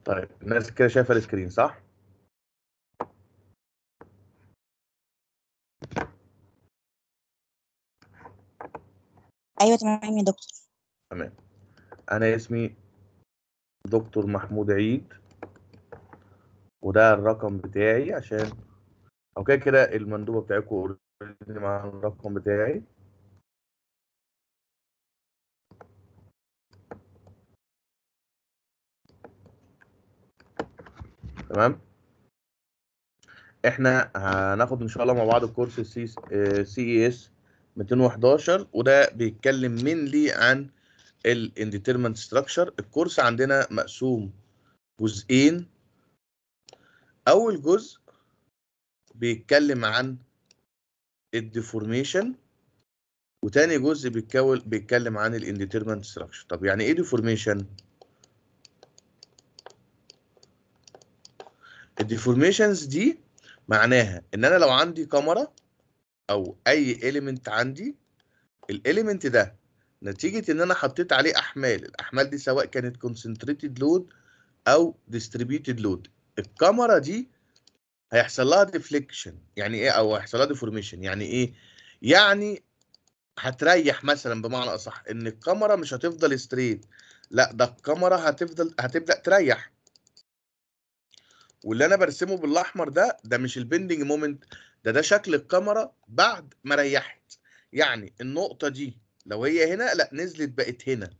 طيب الناس كده شايفه السكرين صح؟ ايوه تمام يا دكتور تمام انا اسمي دكتور محمود عيد وده الرقم بتاعي عشان او كده كده المندوبه بتاعتكم اوريدي مع الرقم بتاعي تمام احنا هناخد ان شاء الله مع بعض الكورس السي سي اي اس 211 وده بيتكلم منلي عن الانديترمنت ستراكشر الكورس عندنا مقسوم جزئين اول جزء بيتكلم عن الديفورميشن وتاني جزء بيتكون بيتكلم عن الانديترمنت ستراكشر طب يعني ايه ديفورميشن الديفورميشنز دي معناها ان انا لو عندي كاميرا او اي اليمنت عندي الاليمنت ده نتيجه ان انا حطيت عليه احمال الاحمال دي سواء كانت كونسنتريتد لود او ديستريبيوتد لود الكاميرا دي هيحصل لها ديفليكشن يعني ايه او هيحصل لها ديفورميشن يعني ايه يعني هتريح مثلا بمعنى اصح ان الكاميرا مش هتفضل ستريت لا ده الكاميرا هتفضل هتبدا تريح واللي انا برسمه بالاحمر ده ده مش البندنج مومنت ده ده شكل الكاميرا بعد ما ريحت يعني النقطه دي لو هي هنا لا نزلت بقت هنا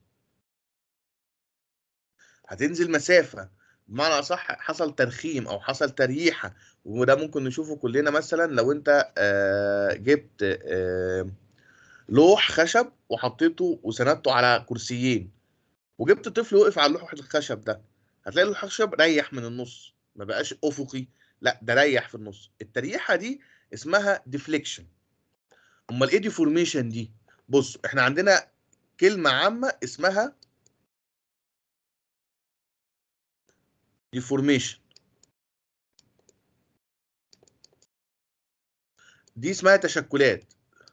هتنزل مسافه بمعنى اصح حصل ترخيم او حصل تريحه وده ممكن نشوفه كلنا مثلا لو انت آه جبت آه لوح خشب وحطيته وسندته على كرسيين وجبت طفل وقف على لوح الخشب ده هتلاقي اللوح الخشب ريح من النص ما بقاش افقي لا ده ريح في النص التريحه دي اسمها ديفليكشن امال ايه ديفورميشن دي بص احنا عندنا كلمه عامه اسمها ديفورميشن دي اسمها تشكلات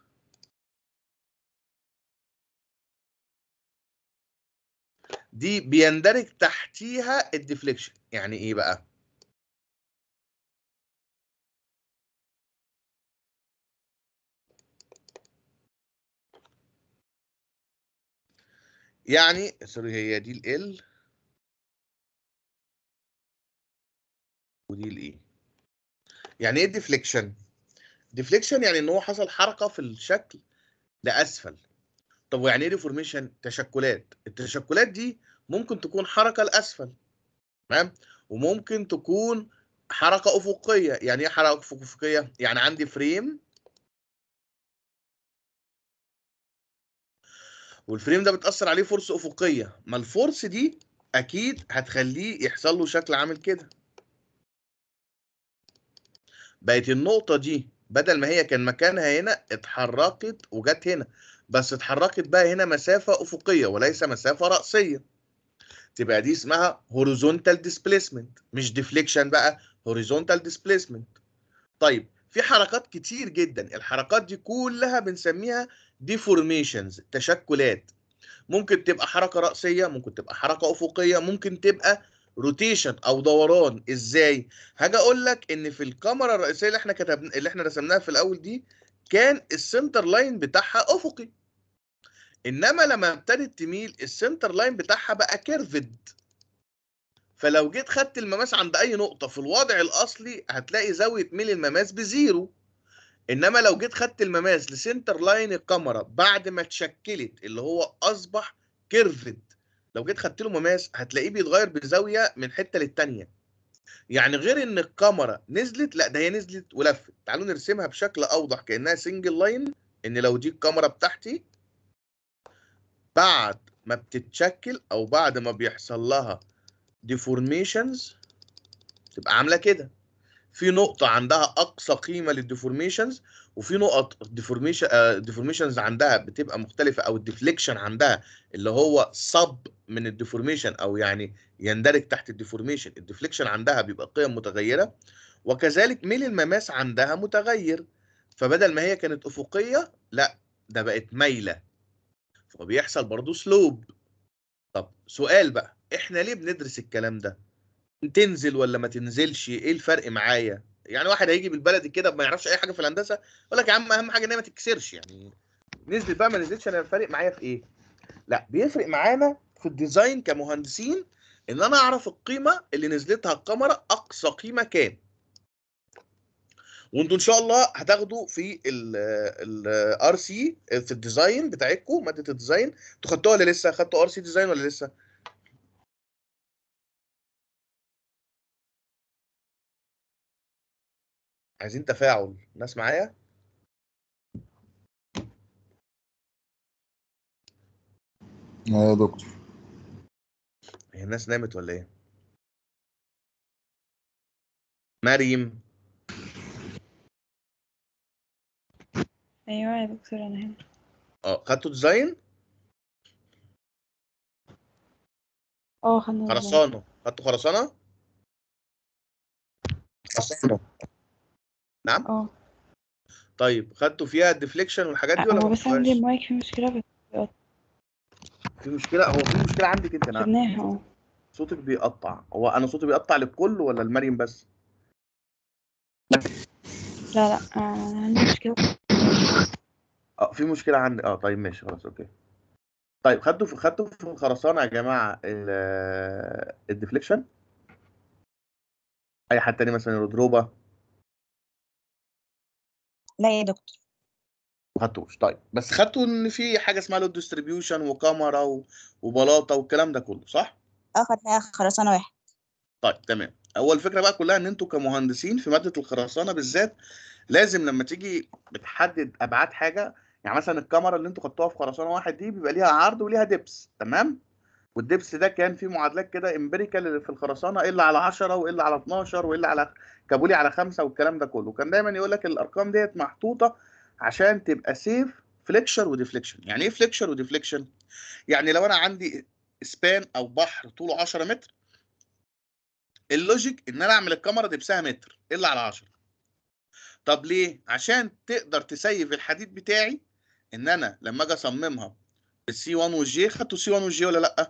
دي بيندرج تحتيها الديفليكشن يعني ايه بقى يعني سوري هي دي ال ودي الايه يعني ايه ديفليكشن ديفليكشن يعني ان هو حصل حركه في الشكل لاسفل طب ويعني ايه ديفورميشن تشكلات التشكلات دي ممكن تكون حركه لاسفل تمام وممكن تكون حركه افقيه يعني ايه حركه افقيه يعني عندي فريم والفريم ده بتاثر عليه فورس افقيه ما الفورس دي اكيد هتخليه يحصل له شكل عامل كده بقت النقطه دي بدل ما هي كان مكانها هنا اتحركت وجت هنا بس اتحركت بقى هنا مسافه افقيه وليس مسافه راسيه تبقى دي اسمها horizontal displacement مش deflection بقى horizontal displacement طيب في حركات كتير جدا الحركات دي كلها بنسميها deformations تشكلات ممكن تبقى حركة رأسية ممكن تبقى حركة أفقية ممكن تبقى روتيشن او دوران ازاي هاجي اقول لك ان في الكاميرا الرئيسيه اللي احنا كتبنا اللي احنا رسمناها في الاول دي كان السنتر لاين بتاعها افقي انما لما ابتدت تميل السنتر لاين بتاعها بقى كيرفد فلو جيت خدت المماس عند اي نقطه في الوضع الاصلي هتلاقي زاويه ميل المماس بزيرو انما لو جيت خدت المماس لسنتر لاين الكاميرا بعد ما اتشكلت اللي هو اصبح كيرفد لو جيت خدت له مماس هتلاقيه بيتغير بزاويه من حته للتانيه يعني غير ان الكاميرا نزلت لا ده هي نزلت ولفت تعالوا نرسمها بشكل اوضح كانها سنجل لاين ان لو دي الكاميرا بتاعتي بعد ما بتتشكل او بعد ما بيحصل لها ديفورميشنز تبقى عامله كده في نقطة عندها أقصى قيمة للديفورميشنز وفي نقط ديفورميشن ديفورميشنز عندها بتبقى مختلفة أو الديفليكشن عندها اللي هو صب من الديفورميشن أو يعني يندرج تحت الديفورميشن الديفليكشن عندها بيبقى قيم متغيرة وكذلك ميل المماس عندها متغير فبدل ما هي كانت أفقية لا ده بقت مايلة فبيحصل برضو سلوب طب سؤال بقى احنا ليه بندرس الكلام ده تنزل ولا ما تنزلش ايه الفرق معايا يعني واحد هيجي بالبلدي كده ما يعرفش اي حاجه في الهندسه يقول لك يا عم اهم حاجه ان هي ما تتكسرش يعني نزلت بقى ما نزلتش انا الفرق معايا في ايه لا بيفرق معانا في الديزاين كمهندسين ان انا اعرف القيمه اللي نزلتها الكاميرا اقصى قيمه كام وانتوا ان شاء الله هتاخدوا في الار سي في الديزاين بتاعتكم ماده الديزاين انتوا خدتوها ولا لسه خدتوا ار سي ديزاين ولا لسه عايزين تفاعل ناس معايا اه يا دكتور هي الناس نامت ولا ايه مريم ايوه يا دكتور انا هنا اه خدتوا ديزاين اه خدنا بالنا. خرسانه خدتوا خرسانه خرسانه نعم اه طيب خدتوا فيها الديفليكشن والحاجات دي ولا هو ما بس عندي خدتوهاش؟ المايك فيه مشكلة بس في مشكله هو في مشكله عندك انت انا خدناها اه صوتك بيقطع هو انا صوتي بيقطع للكل ولا المريم بس لا لا آه، انا عندي مشكلة اه في مشكله عندي اه طيب ماشي خلاص اوكي طيب خدتوا في خدتوا في الخرسانه يا جماعه ال- الديفليكشن اي حد تاني مثلا الرودروبه لا يا دكتور ما خدتوش طيب بس خدتوا ان في حاجه اسمها لود ديستريبيوشن وكاميرا و- وبلاطه والكلام ده كله صح اه خدناها خرسانة واحد طيب تمام اول فكره بقى كلها ان انتوا كمهندسين في ماده الخرسانه بالذات لازم لما تيجي بتحدد ابعاد حاجه يعني مثلا الكاميرا اللي انتوا خدتوها في خرسانه واحد دي بيبقى ليها عرض وليها دبس تمام والدبس ده كان فيه معادلات كده امبيريكال في الخرسانه الا على 10 والا على 12 والا على كابولي على 5 والكلام ده كله كان دايما يقول لك الارقام ديت محطوطه عشان تبقى سيف فليكشر وديفليكشن يعني ايه فليكشر وديفليكشن يعني لو انا عندي سبان او بحر طوله 10 متر اللوجيك ان انا اعمل الكاميرا دبسها متر الا على 10 طب ليه عشان تقدر تسيف الحديد بتاعي ان انا لما اجي اصممها بالسي 1 والجي خدتوا سي 1 والجي ولا لا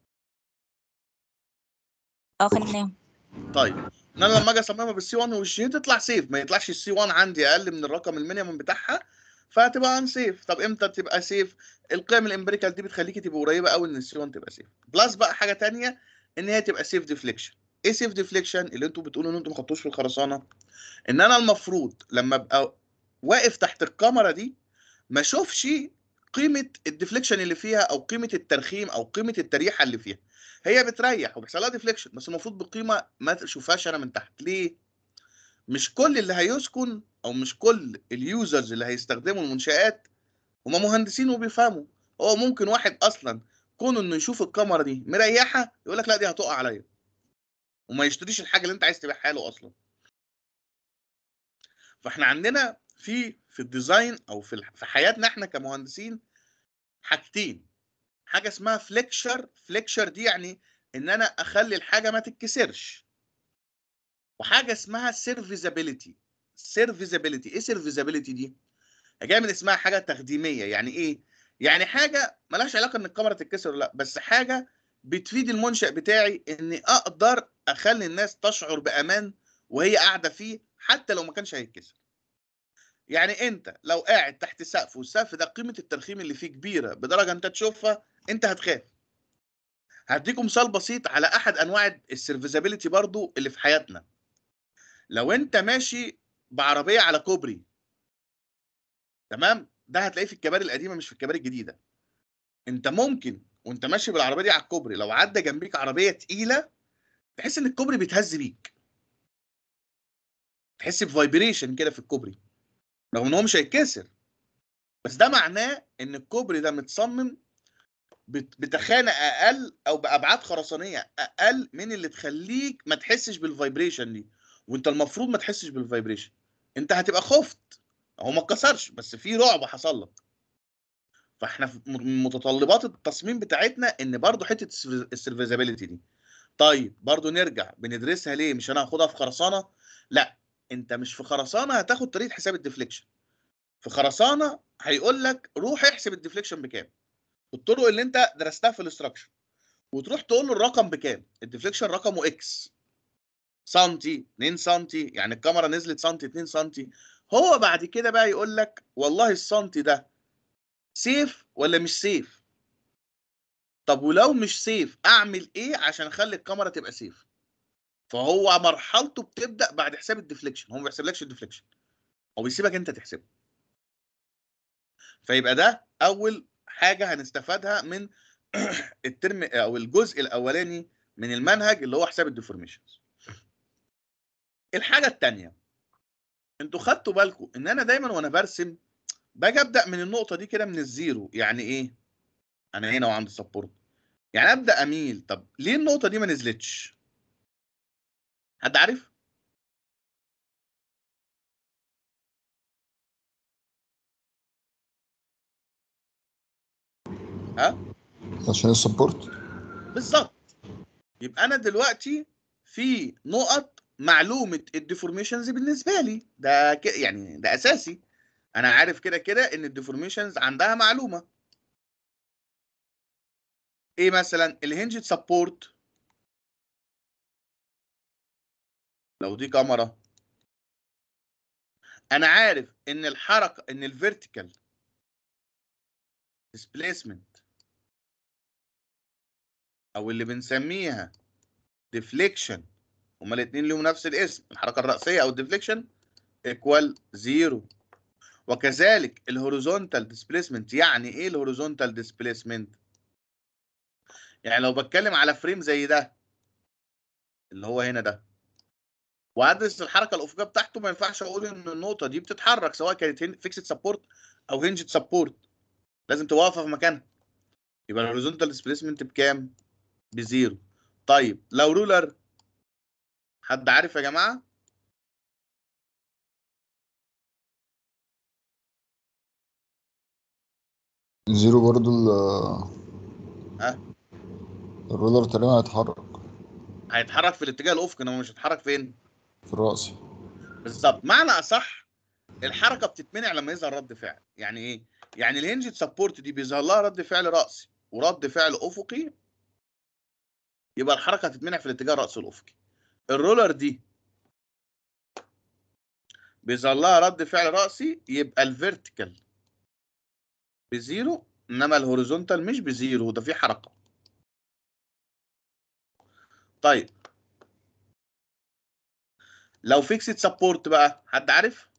اه خدناهم طيب ان انا لما اجي اصممها بالسي 1 والجي تطلع سيف ما يطلعش السي 1 عندي اقل من الرقم المينيمم بتاعها فهتبقى ان سيف طب امتى تبقى سيف القيم الامبريكال دي بتخليكي تبقى قريبه قوي ان السي 1 تبقى سيف بلس بقى حاجه تانية ان هي تبقى سيف ديفليكشن ايه سيف ديفليكشن اللي انتوا بتقولوا ان انتوا ما خدتوش في الخرسانه ان انا المفروض لما ابقى واقف تحت الكاميرا دي ما اشوفش قيمه الديفليكشن اللي فيها او قيمه الترخيم او قيمه التريحه اللي فيها هي بتريح وبيحصل لها ديفليكشن بس المفروض بقيمه ما تشوفهاش انا من تحت ليه مش كل اللي هيسكن او مش كل اليوزرز اللي هيستخدموا المنشآت هم مهندسين وبيفهموا هو ممكن واحد اصلا كونه انه يشوف الكاميرا دي مريحه يقول لك لا دي هتقع عليا وما يشتريش الحاجه اللي انت عايز تبيعها له اصلا فاحنا عندنا في في الديزاين او في الح- في حياتنا احنا كمهندسين حاجتين حاجه اسمها فليكشر فليكشر دي يعني ان انا اخلي الحاجه ما تتكسرش وحاجه اسمها سيرفيزابيلتي سيرفيزابيلتي ايه سيرفيزابيلتي دي جايه من اسمها حاجه تخديميه يعني ايه يعني حاجه ملهاش علاقه ان الكاميرا تتكسر ولا لا بس حاجه بتفيد المنشأ بتاعي اني اقدر اخلي الناس تشعر بامان وهي قاعده فيه حتى لو ما كانش هيتكسر يعني انت لو قاعد تحت سقف والسقف ده قيمه الترخيم اللي فيه كبيره بدرجه انت تشوفها انت هتخاف هديكم مثال بسيط على احد انواع السيرفيزابيلتي برضو اللي في حياتنا لو انت ماشي بعربيه على كوبري تمام ده هتلاقيه في الكباري القديمه مش في الكباري الجديده انت ممكن وانت ماشي بالعربيه دي على الكوبري لو عدى جنبيك عربيه تقيله تحس ان الكوبري بيتهز بيك تحس بفايبريشن كده في الكوبري رغم ان هو مش هيتكسر بس ده معناه ان الكوبري ده متصمم بت- بتخانه اقل او بابعاد خرسانيه اقل من اللي تخليك ما تحسش بالفايبريشن دي وانت المفروض ما تحسش بالفايبريشن انت هتبقى خفت هو ما اتكسرش بس في رعب حصل لك فاحنا في م- متطلبات التصميم بتاعتنا ان برضو حته السيرفيزابيلتي دي طيب برضو نرجع بندرسها ليه مش انا هاخدها في خرسانه لا انت مش في خرسانه هتاخد طريقه حساب الديفليكشن في خرسانه هيقول لك روح احسب الديفليكشن بكام الطرق اللي انت درستها في الاستراكشر وتروح تقول له الرقم بكام الديفليكشن رقمه اكس سنتي 2 سنتي يعني الكاميرا نزلت سنتي 2 سنتي هو بعد كده بقى يقول لك والله السنتي ده سيف ولا مش سيف طب ولو مش سيف اعمل ايه عشان اخلي الكاميرا تبقى سيف فهو مرحلته بتبدا بعد حساب الديفليكشن هو ما بيحسبلكش الديفليكشن هو بيسيبك انت تحسبه فيبقى ده اول حاجه هنستفادها من الترم او الجزء الاولاني من المنهج اللي هو حساب الديفورميشنز الحاجه الثانيه انتوا خدتوا بالكم ان انا دايما وانا برسم باجي ابدا من النقطه دي كده من الزيرو يعني ايه انا هنا وعند السبورت يعني ابدا اميل طب ليه النقطه دي ما نزلتش حد عارف ها عشان السبورت بالظبط يبقى انا دلوقتي في نقط معلومه الديفورميشنز بالنسبه لي ده ك... يعني ده اساسي انا عارف كده كده ان الديفورميشنز عندها معلومه ايه مثلا الهنجد سبورت لو دي كاميرا انا عارف ان الحركه ان الفيرتيكال ديسبيسمنت او اللي بنسميها ديفليكشن هما الاثنين ليهم نفس الاسم الحركه الراسيه او الديفليكشن ايكوال زيرو وكذلك الهوريزونتال ديسبيسمنت يعني ايه الهوريزونتال ديسبيسمنت يعني لو بتكلم على فريم زي ده اللي هو هنا ده وادرس الحركه الافقيه بتاعته ما ينفعش اقول ان النقطه دي بتتحرك سواء كانت فيكسد سبورت او هنجد سبورت لازم تبقى واقفه في مكانها يبقى الهوريزونتال ديسبيسمنت بكام بزيرو طيب لو رولر حد عارف يا جماعه زيرو برضو ال ها الرولر تقريبا هيتحرك هيتحرك في الاتجاه الافقي انما مش هيتحرك فين في الرأس بالظبط معنى اصح الحركه بتتمنع لما يظهر رد فعل يعني ايه يعني الهنجد سبورت دي بيظهر لها رد فعل راسي ورد فعل افقي يبقى الحركه هتتمنع في الاتجاه الراسي الافقي الرولر دي بيظهر لها رد فعل راسي يبقى الفيرتيكال بزيرو انما الهوريزونتال مش بزيرو ده في حركه طيب لو فيكسد سبورت بقى حد عارف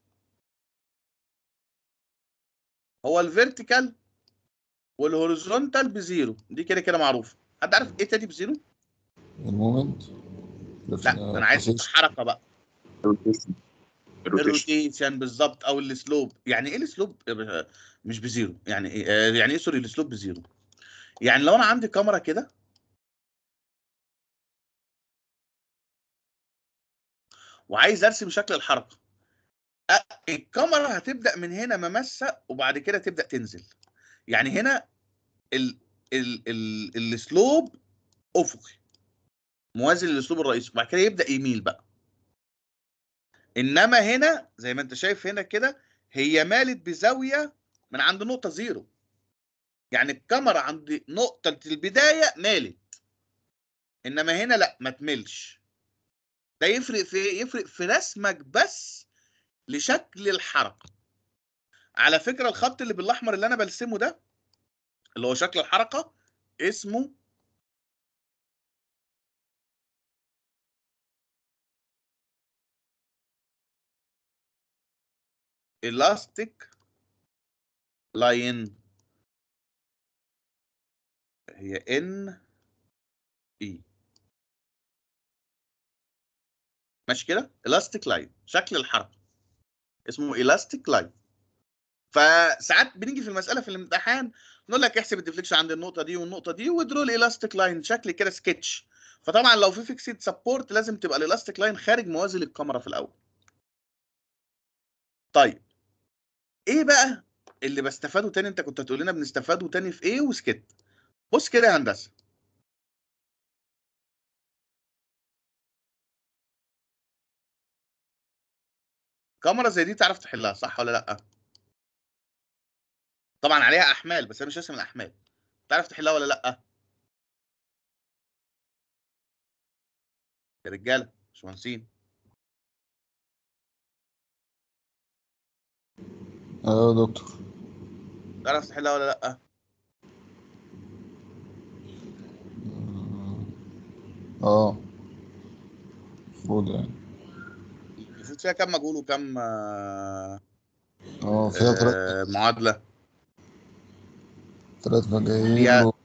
هو الفيرتيكال والهوريزونتال بزيرو دي كده كده معروفه حد عارف ايه تاني بزيرو المومنت لا ده انا عايز حركه بقى الروتيشن بالظبط او السلوب يعني ايه السلوب مش بزيرو يعني ايه آه، يعني ايه سوري السلوب بزيرو يعني لو انا عندي كاميرا كده وعايز ارسم شكل الحركه أ- الكاميرا هتبدا من هنا ممسه وبعد كده تبدا تنزل يعني هنا ال ال ال السلوب افقي موازي للاسلوب الرئيسي وبعد كده يبدا يميل بقى انما هنا زي ما انت شايف هنا كده هي مالت بزاويه من عند نقطه زيرو يعني الكاميرا عند نقطه البدايه مالت انما هنا لا ما تملش ده يفرق في إيه؟ يفرق في رسمك بس لشكل الحركه على فكره الخط اللي بالاحمر اللي انا برسمه ده اللي هو شكل الحركه اسمه elastic line هي ان اي ماشي كده elastic line شكل الحركه اسمه elastic line فساعات بنيجي في المساله في الامتحان نقول لك احسب الديفليكشن عند النقطه دي والنقطه دي ودرو الالاستيك لاين شكل كده سكتش فطبعا لو في فيكسد سبورت لازم تبقى الالاستيك لاين خارج موازي للكاميرا في الاول طيب ايه بقى اللي بستفاده تاني انت كنت هتقول لنا بنستفاده تاني في ايه وسكت بص كده يا هندسه كاميرا زي دي تعرف تحلها صح ولا لا طبعا عليها احمال بس انا مش راسم الاحمال تعرف تحلها ولا لا يا رجاله باشمهندسين ايوه يا دكتور تعرف تحلها ولا لا اه المفروض يعني المفروض فيها كم مجهول وكم آه، اه فيها تلات آه، معادله تلات مجاهيل فيها- و...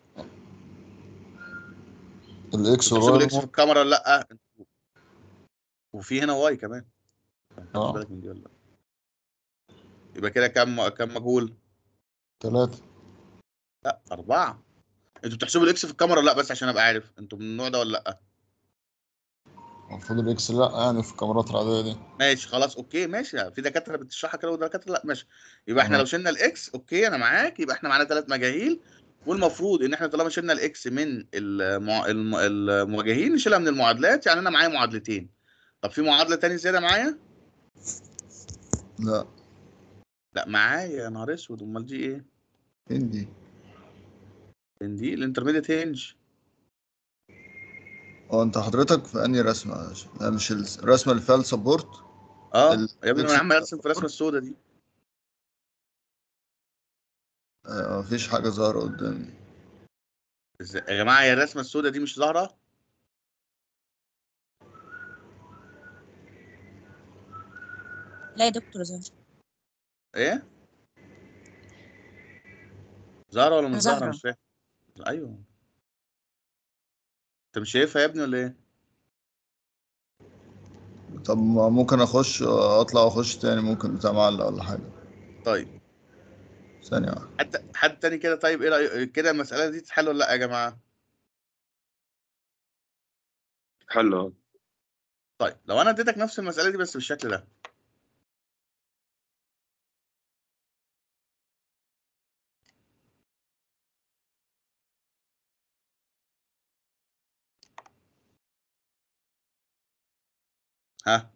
الاكس تحسب والواي الاكس في الكاميرا ولا لا وفي هنا واي كمان خدت اه. بالك من دي ولا لا يبقى كده كم كم مجهول تلاتة لا أربعة انتوا بتحسبوا الاكس في الكاميرا ولا لا بس عشان ابقى عارف انتوا من النوع ده ولا لا المفروض الاكس لا يعني في الكاميرات العادية دي ماشي خلاص اوكي ماشي في دكاتره بتشرحها كده ودكاتره لا ماشي يبقى احنا تمام. لو شلنا الاكس اوكي انا معاك يبقى احنا معانا ثلاث مجاهيل والمفروض ان احنا طالما شلنا الاكس من المع... الم... المواجهين نشيلها من المعادلات يعني انا معايا معادلتين طب في معادله تاني زياده معايا لا لا معايا يا نهار اسود امال دي ايه فين دي إن دي الانترميديت هينج اه انت حضرتك في انهي رسمة لا مش الرسمة اللي فيها السبورت اه ال- يا ابني ما الإكس انا عمال ارسم في الرسمه السوداء دي آه مفيش حاجة ظاهرة قدامي ازاي يا جماعه هي الرسمه السوداء دي مش ظاهره لا يا دكتور زهر ايه ظاهره ولا مش ظاهره ظاهرة. مش فاهم ايوه انت مش شايفها يا ابني ولا ايه طب ما ممكن اخش اطلع واخش تاني ممكن بتاع معلق ولا حاجة طيب ثانية واحدة حد حد تاني كده طيب ايه رأي كده المسألة دي تتحل ولا لا يا جماعة؟ حلو طيب لو انا اديتك نفس المسألة دي بس بالشكل ده ها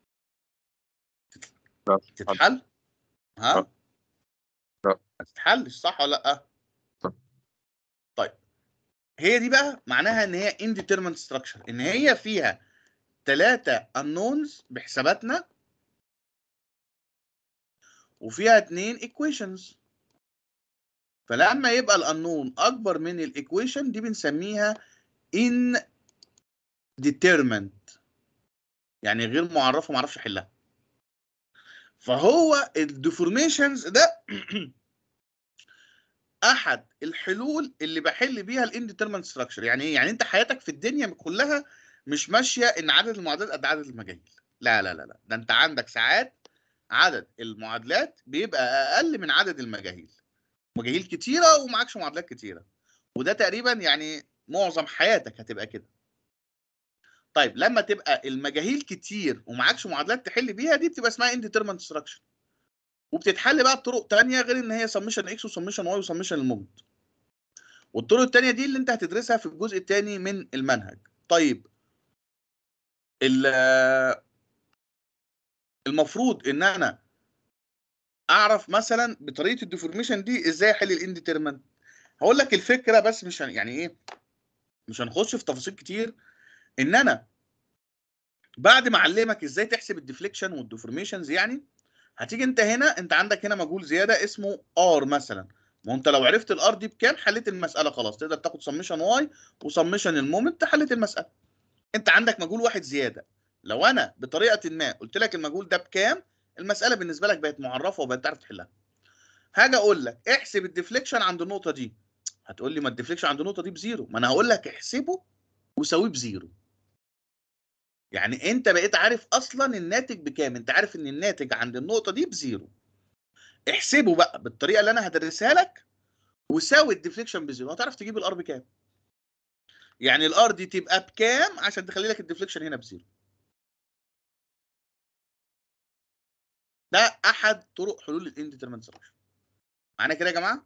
لا تتحل؟ ها؟ لا. لا. ما تتحلش صح ولا لا؟ صح. طيب هي دي بقى معناها ان هي indeterminate structure ان هي فيها ثلاثة unknowns بحساباتنا وفيها اتنين equations فلما يبقى الانون اكبر من الايكويشن دي بنسميها indeterminate يعني غير معرفه ما اعرفش احلها فهو الديفورميشنز ده احد الحلول اللي بحل بيها الانديترمنت ستراكشر يعني ايه يعني انت حياتك في الدنيا كلها مش ماشيه ان عدد المعادلات قد عدد المجاهيل لا لا لا لا ده انت عندك ساعات عدد المعادلات بيبقى اقل من عدد المجاهيل مجاهيل كتيره ومعكش معادلات كتيره وده تقريبا يعني معظم حياتك هتبقى كده طيب لما تبقى المجاهيل كتير ومعكش معادلات تحل بيها دي بتبقى اسمها انديترمنت ستراكشر وبتتحل بقى بطرق تانية غير ان هي سمشن اكس وسمشن واي وسمشن المومنت والطرق التانية دي اللي انت هتدرسها في الجزء الثاني من المنهج طيب ال- المفروض ان انا اعرف مثلا بطريقه الديفورميشن دي ازاي احل الانديترمنت هقول لك الفكره بس مش هن- يعني ايه مش هنخش في تفاصيل كتير ان انا بعد ما اعلمك ازاي تحسب الديفليكشن والديفورميشنز يعني هتيجي انت هنا انت عندك هنا مجهول زياده اسمه ار مثلا ما هو انت لو عرفت الار دي بكام حليت المساله خلاص تقدر تاخد سمشن واي وسمشن المومنت حليت المساله انت عندك مجهول واحد زياده لو انا بطريقه ما قلت لك المجهول ده بكام المساله بالنسبه لك بقت معرفه وبقت تعرف تحلها هاجي اقول لك احسب الديفليكشن عند النقطه دي هتقول لي ما الديفليكشن عند النقطه دي بزيرو ما انا هقول لك احسبه وساويه بزيرو يعني انت بقيت عارف اصلا الناتج بكام انت عارف ان الناتج عند النقطه دي بزيرو احسبه بقى بالطريقه اللي انا هدرسها لك وساوي الديفليكشن بزيرو هتعرف تجيب الار بكام يعني الار دي تبقى بكام عشان تخلي لك الديفليكشن هنا بزيرو ده احد طرق حلول الانديترمنت سوليوشن معانا كده يا جماعه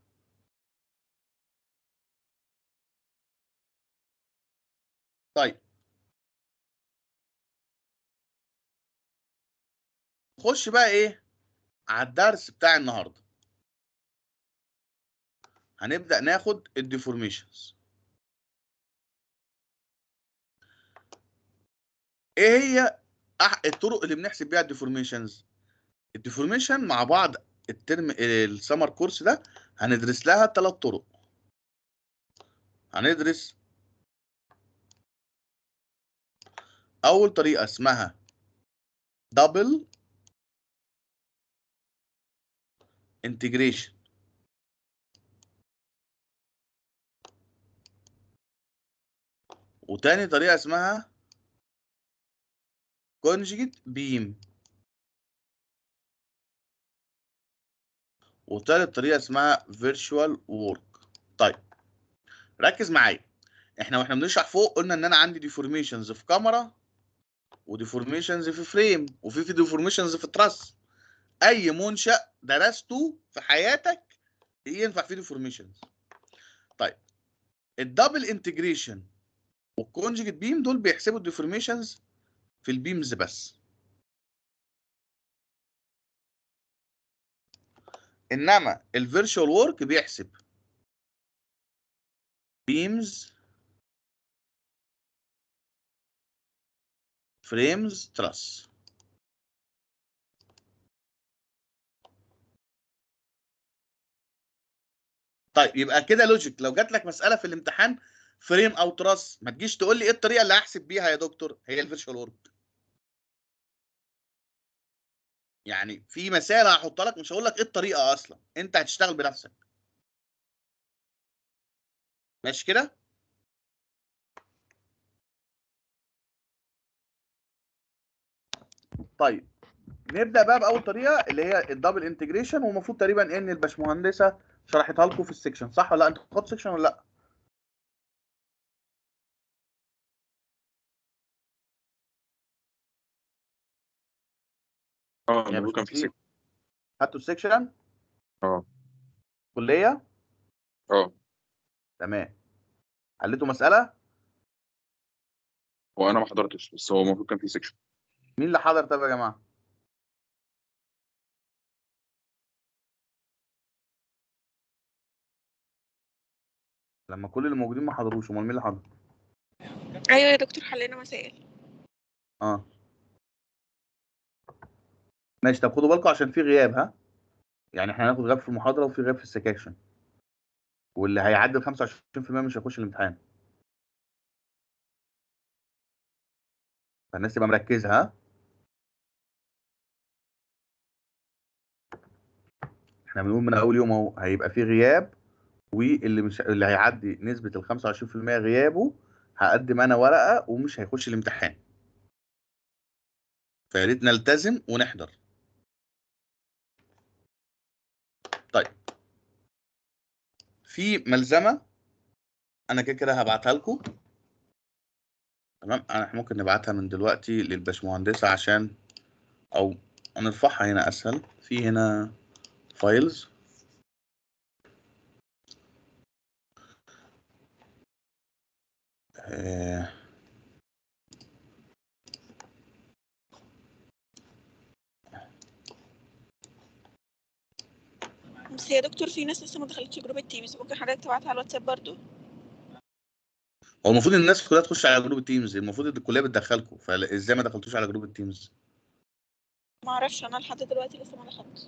طيب خش بقى ايه على الدرس بتاع النهارده هنبدا ناخد الديفورميشنز ايه هي أح- الطرق اللي بنحسب بيها الديفورميشنز الديفورميشن مع بعض الترم السمر كورس ده هندرس لها ثلاث طرق هندرس اول طريقه اسمها دبل انتجريشن وتاني طريقه اسمها كونجيجيت بيم وتالت طريقه اسمها فيرتشوال وورك طيب ركز معايا احنا واحنا بنشرح فوق قلنا ان انا عندي ديفورميشنز في كاميرا وديفورميشنز في فريم وفي في ديفورميشنز في تراس اي منشأ درسته في حياتك ينفع فيه ديفورميشنز طيب الدبل انتجريشن والكونجكت بيم دول بيحسبوا الديفورميشنز في البيمز بس انما الفيرتشوال وورك بيحسب بيمز فريمز تراس طيب يبقى كده لوجيك لو جات لك مساله في الامتحان فريم او تراس ما تجيش تقول لي ايه الطريقه اللي هحسب بيها يا دكتور هي الفيرتشوال وورك يعني في مسائل هحطها لك مش هقول لك ايه الطريقه اصلا انت هتشتغل بنفسك ماشي كده طيب نبدا بقى باول طريقه اللي هي الدبل انتجريشن والمفروض تقريبا ان الباشمهندسه شرحتها لكم في السكشن صح ولا لا انت خدت سكشن ولا لا اه يعني المفروض كان في سكة خدتوا السكشن اه كليه اه تمام حليتوا مساله وانا ما حضرتش بس هو المفروض كان في سكشن مين اللي حضر طب يا جماعه لما كل اللي موجودين ما حضروش امال مين اللي حضر ايوه يا دكتور حلينا مسائل اه ماشي طب خدوا بالكم عشان في غياب ها يعني احنا هناخد غياب في المحاضره وفي غياب في السكاشن واللي هيعدي ال 25% مش هيخش الامتحان فالناس تبقى مركزه ها احنا بنقول من اول يوم اهو هيبقى في غياب واللي مش اللي هيعدي نسبه ال 25% غيابه هقدم انا ورقه ومش هيخش الامتحان فيا ريت نلتزم ونحضر طيب في ملزمه انا كده كده هبعتها لكم تمام انا ممكن نبعتها من دلوقتي للباشمهندسه عشان او نرفعها هنا اسهل في هنا فايلز آه بس يا دكتور في ناس لسه ما دخلتش جروب التيمز ممكن حضرتك تبعتها على الواتساب برضو هو المفروض الناس كلها تخش على جروب التيمز المفروض إن الكليه بتدخلكم فازاي ما دخلتوش على جروب التيمز ما اعرفش انا لحد دلوقتي لسه ما دخلتش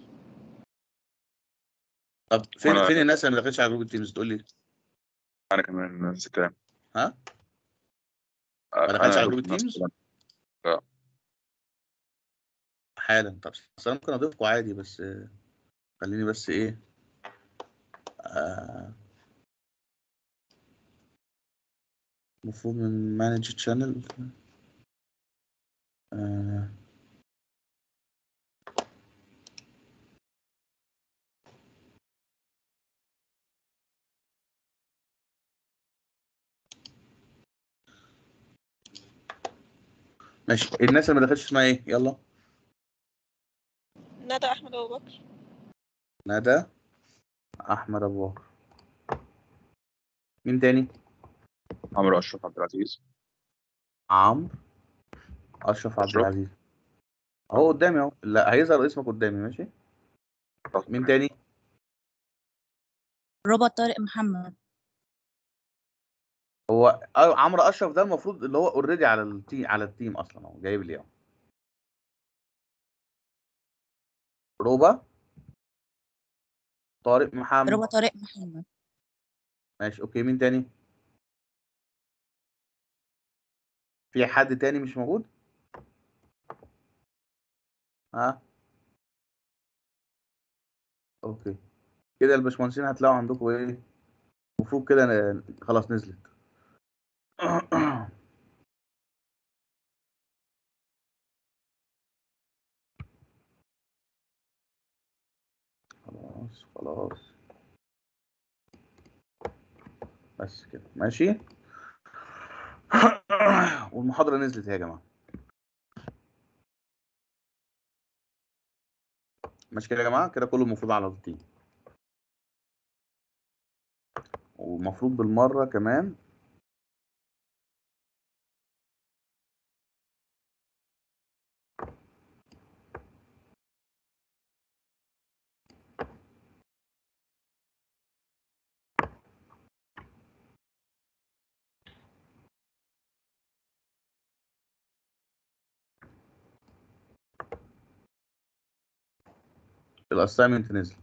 طب فين وأنا- فين الناس اللي ما دخلتش على جروب التيمز تقول لي انا كمان نفس الكلام ها؟ آه، ما دخلتش أنا على جروب نفس التيمز؟ الكلام. حالا طب اصل انا ممكن اضيفكم عادي بس آه، خليني بس ايه آه، المفروض من مانج تشانل ماشي الناس اللي ما دخلتش اسمها ايه يلا ندى احمد ابو بكر ندى احمد ابو بكر مين تاني عمرو اشرف عبد العزيز عمرو اشرف عبد أشرف. العزيز اهو قدامي اهو لا هيظهر اسمك قدامي ماشي مين تاني ربى طارق محمد هو آه، عمرو اشرف ده المفروض اللي هو اوريدي على التيم على التيم اصلا هو جايب لي اهو روبا طارق محمد ربا طارق محمد ماشي اوكي مين تاني في حد تاني مش موجود ها اوكي كده الباشمهندسين هتلاقوا عندكم ايه المفروض كده ن- خلاص نزلت خلاص خلاص بس كده ماشي والمحاضرة نزلت يا جماعة ماشي كده يا جماعة كده كله المفروض على التيم والمفروض بالمرة كمان الاساينمنت نزل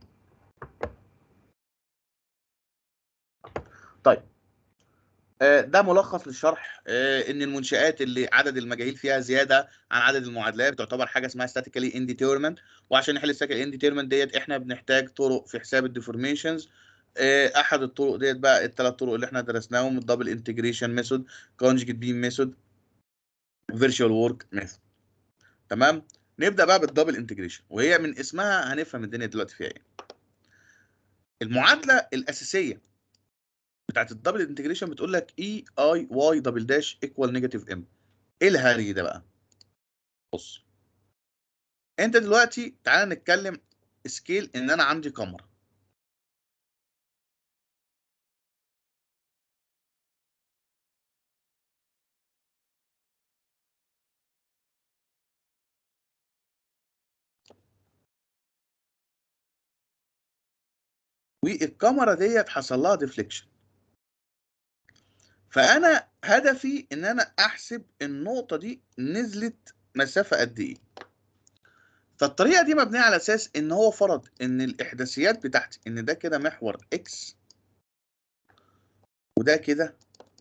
طيب آه، ده ملخص للشرح آه، ان المنشآت اللي عدد المجاهيل فيها زياده عن عدد المعادلات بتعتبر حاجه اسمها statically indeterminate وعشان نحل statically indeterminate ديت احنا بنحتاج طرق في حساب الديفورميشنز احد الطرق ديت بقى الثلاث طرق اللي احنا درسناهم الدبل انتجريشن ميثود كونجكت بيم ميثود فيرتشوال ورك ميثود تمام نبدا بقى بالدبل انتجريشن وهي من اسمها هنفهم الدنيا دلوقتي فيها ايه المعادله الاساسيه بتاعت الدبل انتجريشن بتقول لك اي اي واي دبل داش ايكوال نيجاتيف ام ايه الهري ده بقى بص انت دلوقتي تعالى نتكلم سكيل ان انا عندي كاميرا والكاميرا ديت حصل لها ديفليكشن فانا هدفي ان انا احسب النقطه دي نزلت مسافه قد ايه فالطريقه دي مبنيه على اساس ان هو فرض ان الاحداثيات بتاعتي ان ده كده محور اكس وده كده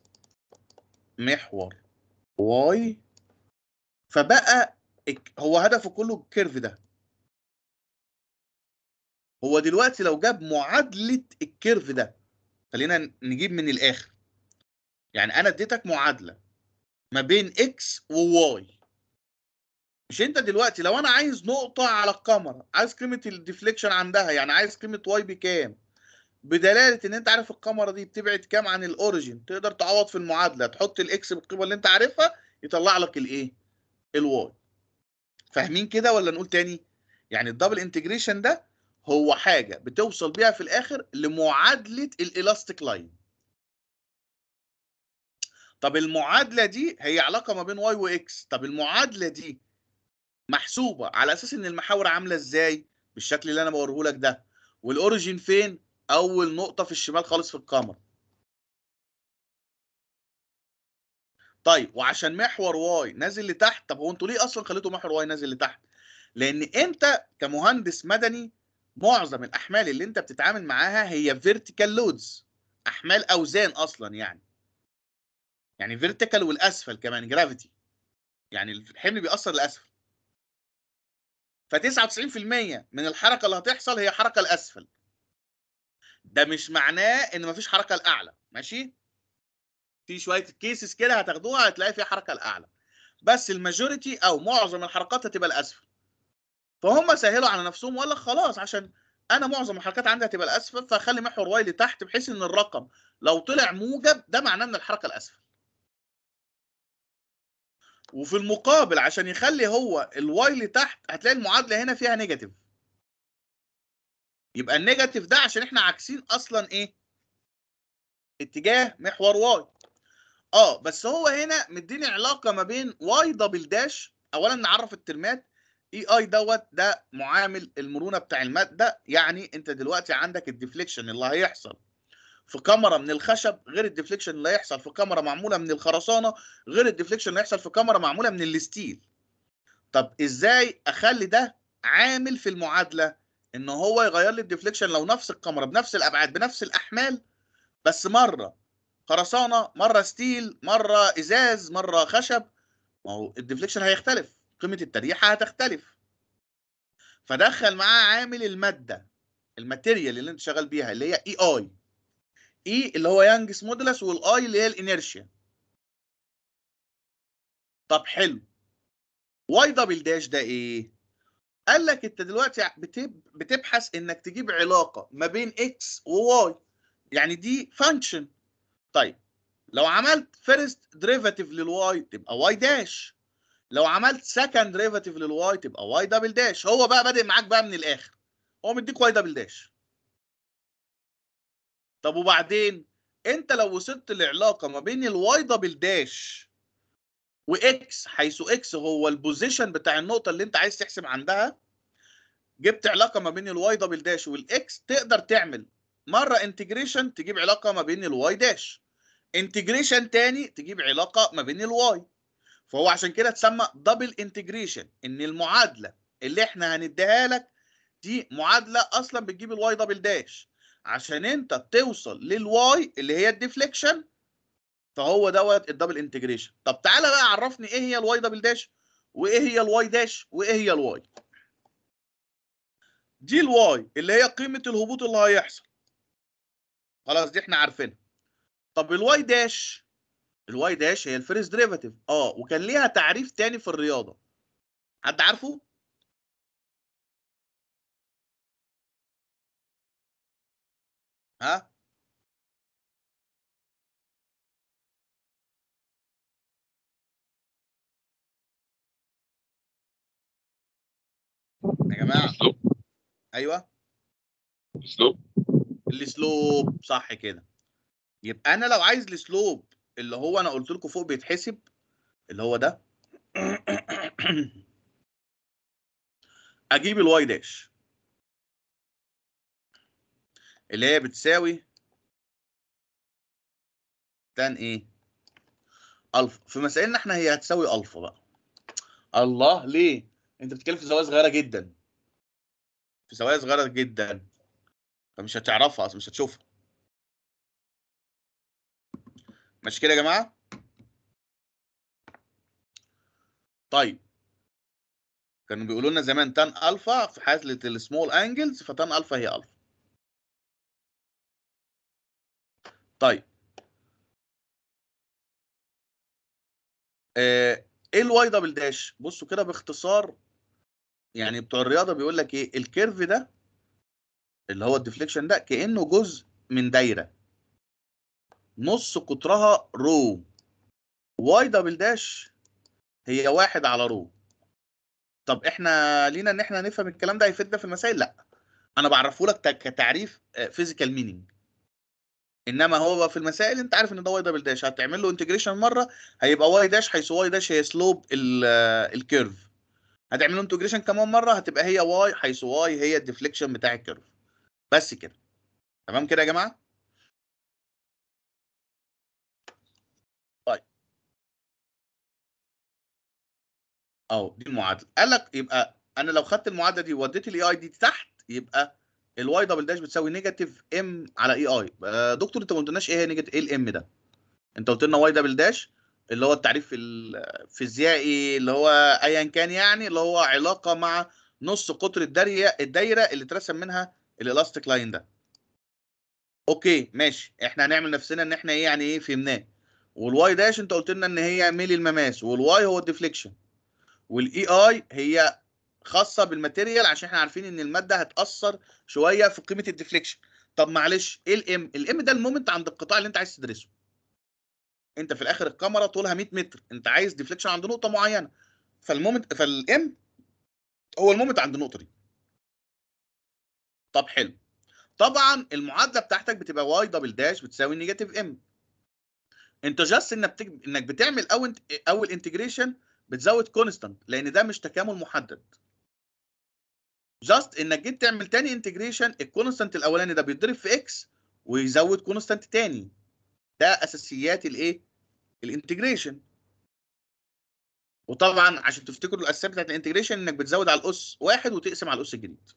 محور واي فبقى الك- هو هدفه كله الكيرف ده هو دلوقتي لو جاب معادله الكيرف ده خلينا نجيب من الاخر يعني انا اديتك معادله ما بين اكس وواي مش انت دلوقتي لو انا عايز نقطه على الكاميرا عايز قيمه الديفليكشن عندها يعني عايز قيمه واي بكام بدلاله ان انت عارف الكاميرا دي بتبعد كام عن الاوريجين تقدر تعوض في المعادله تحط الاكس بالقيمه اللي انت عارفها يطلع لك الايه الواي فاهمين كده ولا نقول تاني يعني الدبل انتجريشن ده هو حاجه بتوصل بيها في الاخر لمعادله الالاستيك لاين طب المعادله دي هي علاقه ما بين واي واكس طب المعادله دي محسوبه على اساس ان المحاور عامله ازاي بالشكل اللي انا بوريه لك ده والاوريجين فين اول نقطه في الشمال خالص في الكاميرا طيب وعشان محور واي نازل لتحت طب هو انتوا ليه اصلا خليتوا محور واي نازل لتحت لان انت كمهندس مدني معظم الاحمال اللي انت بتتعامل معاها هي فيرتيكال لودز احمال اوزان اصلا يعني يعني فيرتيكال والاسفل كمان جرافيتي يعني الحمل بيأثر لاسفل ف 99% من الحركه اللي هتحصل هي حركه الاسفل ده مش معناه ان مفيش حركه الاعلى ماشي في شويه كيسز كده هتاخدوها هتلاقي فيها حركه الاعلى بس الماجوريتي او معظم الحركات هتبقى الاسفل فهم سهلوا على نفسهم ولا خلاص عشان انا معظم الحركات عندي هتبقى الاسفل فاخلي محور واي لتحت بحيث ان الرقم لو طلع موجب ده معناه ان الحركه الاسفل وفي المقابل عشان يخلي هو الواي لتحت هتلاقي المعادله هنا فيها نيجاتيف يبقى النيجاتيف ده عشان احنا عاكسين اصلا ايه اتجاه محور واي اه بس هو هنا مديني علاقه ما بين واي دبل داش اولا نعرف الترمات اي اي دوت ده معامل المرونه بتاع الماده يعني انت دلوقتي عندك الديفليكشن اللي هيحصل في كاميرا من الخشب غير الديفليكشن اللي هيحصل في كاميرا معموله من الخرسانه غير الديفليكشن اللي هيحصل في كاميرا معموله من الستيل طب ازاي اخلي ده عامل في المعادله ان هو يغير لي الديفليكشن لو نفس الكاميرا بنفس الابعاد بنفس الاحمال بس مره خرسانه مره ستيل مره ازاز مره خشب ما هو الديفليكشن هيختلف قيمه التريحه هتختلف فدخل معاه عامل الماده الماتيريال اللي انت شغال بيها اللي هي اي اي اي اللي هو يانجس مودولس والاي اللي هي الانيرشيا طب حلو واي دبل داش ده ايه قال لك انت دلوقتي بتب... بتبحث انك تجيب علاقه ما بين اكس وواي يعني دي فانكشن طيب لو عملت فيرست ديريفاتيف للواي تبقى واي داش لو عملت سكند ديريفاتيف للواي تبقى واي دبل داش هو بقى بادئ معاك بقى من الاخر هو مديك واي دبل داش طب وبعدين انت لو وصلت لعلاقه ما بين الواي دبل داش واكس حيث اكس هو البوزيشن بتاع النقطه اللي انت عايز تحسب عندها جبت علاقه ما بين الواي دبل داش والاكس تقدر تعمل مره انتجريشن تجيب علاقه ما بين الواي داش انتجريشن تاني تجيب علاقه ما بين الواي فهو عشان كده اتسمى دبل انتجريشن ان المعادله اللي احنا هنديها لك دي معادله اصلا بتجيب الواي دبل داش عشان انت توصل للواي اللي هي الديفليكشن فهو دوت الدبل انتجريشن طب تعالى بقى عرفني ايه هي الواي دبل داش وايه هي الواي داش وايه هي الواي دي الواي اللي هي قيمه الهبوط اللي هيحصل خلاص دي احنا عارفينها طب الواي داش الواي داش هي الفيرست ديريفاتيف اه وكان ليها تعريف تاني في الرياضه حد عارفه ها يا جماعه ايوه اسلوب السلوب صح كده يبقى انا لو عايز السلوب اللي هو انا قلت لكم فوق بيتحسب اللي هو ده اجيب الواي داش اللي هي بتساوي تان ايه الفا في مسائلنا احنا هي هتساوي الفا بقى الله ليه انت بتتكلم في زوايا صغيره جدا في زوايا صغيره جدا فمش هتعرفها اصلا مش هتشوفها ماشي كده يا جماعه طيب كانوا بيقولوا لنا زمان تان الفا في حاله السمول انجلز فتان الفا هي الفا طيب آه، ايه الواي دبل داش بصوا كده باختصار يعني بتوع الرياضه بيقول لك ايه الكيرف ده اللي هو الديفليكشن ده كانه جزء من دايره نص قطرها رو واي دبل داش هي واحد على رو طب احنا لينا ان احنا نفهم الكلام ده هيفيدنا في المسائل لا انا بعرفه لك ت- كتعريف فيزيكال مينينج انما هو في المسائل انت عارف ان ده واي دبل داش هتعمل له انتجريشن مره هيبقى واي داش حيث واي داش هي سلوب الكيرف هتعمل له انتجريشن كمان مره هتبقى هي واي حيث واي هي الديفليكشن بتاع الكيرف بس كده تمام كده يا جماعه طيب اهو دي المعادله قال لك يبقى انا لو خدت المعادله دي ووديت الاي اي دي تحت يبقى الواي دبل داش بتساوي نيجاتيف ام على اي اي دكتور انت ما قلتلناش ايه هي نيجاتيف ايه الام ده انت قلت لنا واي دبل داش اللي هو التعريف الفيزيائي اللي هو ايا كان يعني اللي هو علاقه مع نص قطر الدايره الدايره اللي اترسم منها الالاستيك لاين ده اوكي ماشي احنا هنعمل نفسنا ان احنا ايه يعني ايه فهمناه والواي داش انت قلت لنا ان هي ميل المماس والواي هو الديفليكشن والاي اي هي خاصه بالماتيريال عشان احنا عارفين ان الماده هتاثر شويه في قيمه الديفليكشن طب معلش ايه الام الام ده المومنت عند القطاع اللي انت عايز تدرسه انت في الاخر الكاميرا طولها 100 متر انت عايز ديفليكشن عند نقطه معينه فالمومنت فالام هو المومنت عند النقطه دي طب حلو طبعا المعادله بتاعتك بتبقى واي دبل داش بتساوي نيجاتيف ام انت جاست انك بتج... انك بتعمل اول اول انتجريشن بتزود كونستانت لان ده مش تكامل محدد جاست انك جيت تعمل تاني انتجريشن الكونستانت الاولاني ده بيتضرب في اكس ويزود كونستانت تاني ده اساسيات الايه الانتجريشن وطبعا عشان تفتكروا الاساسيات بتاعت الانتجريشن انك بتزود على الاس واحد وتقسم على الاس الجديد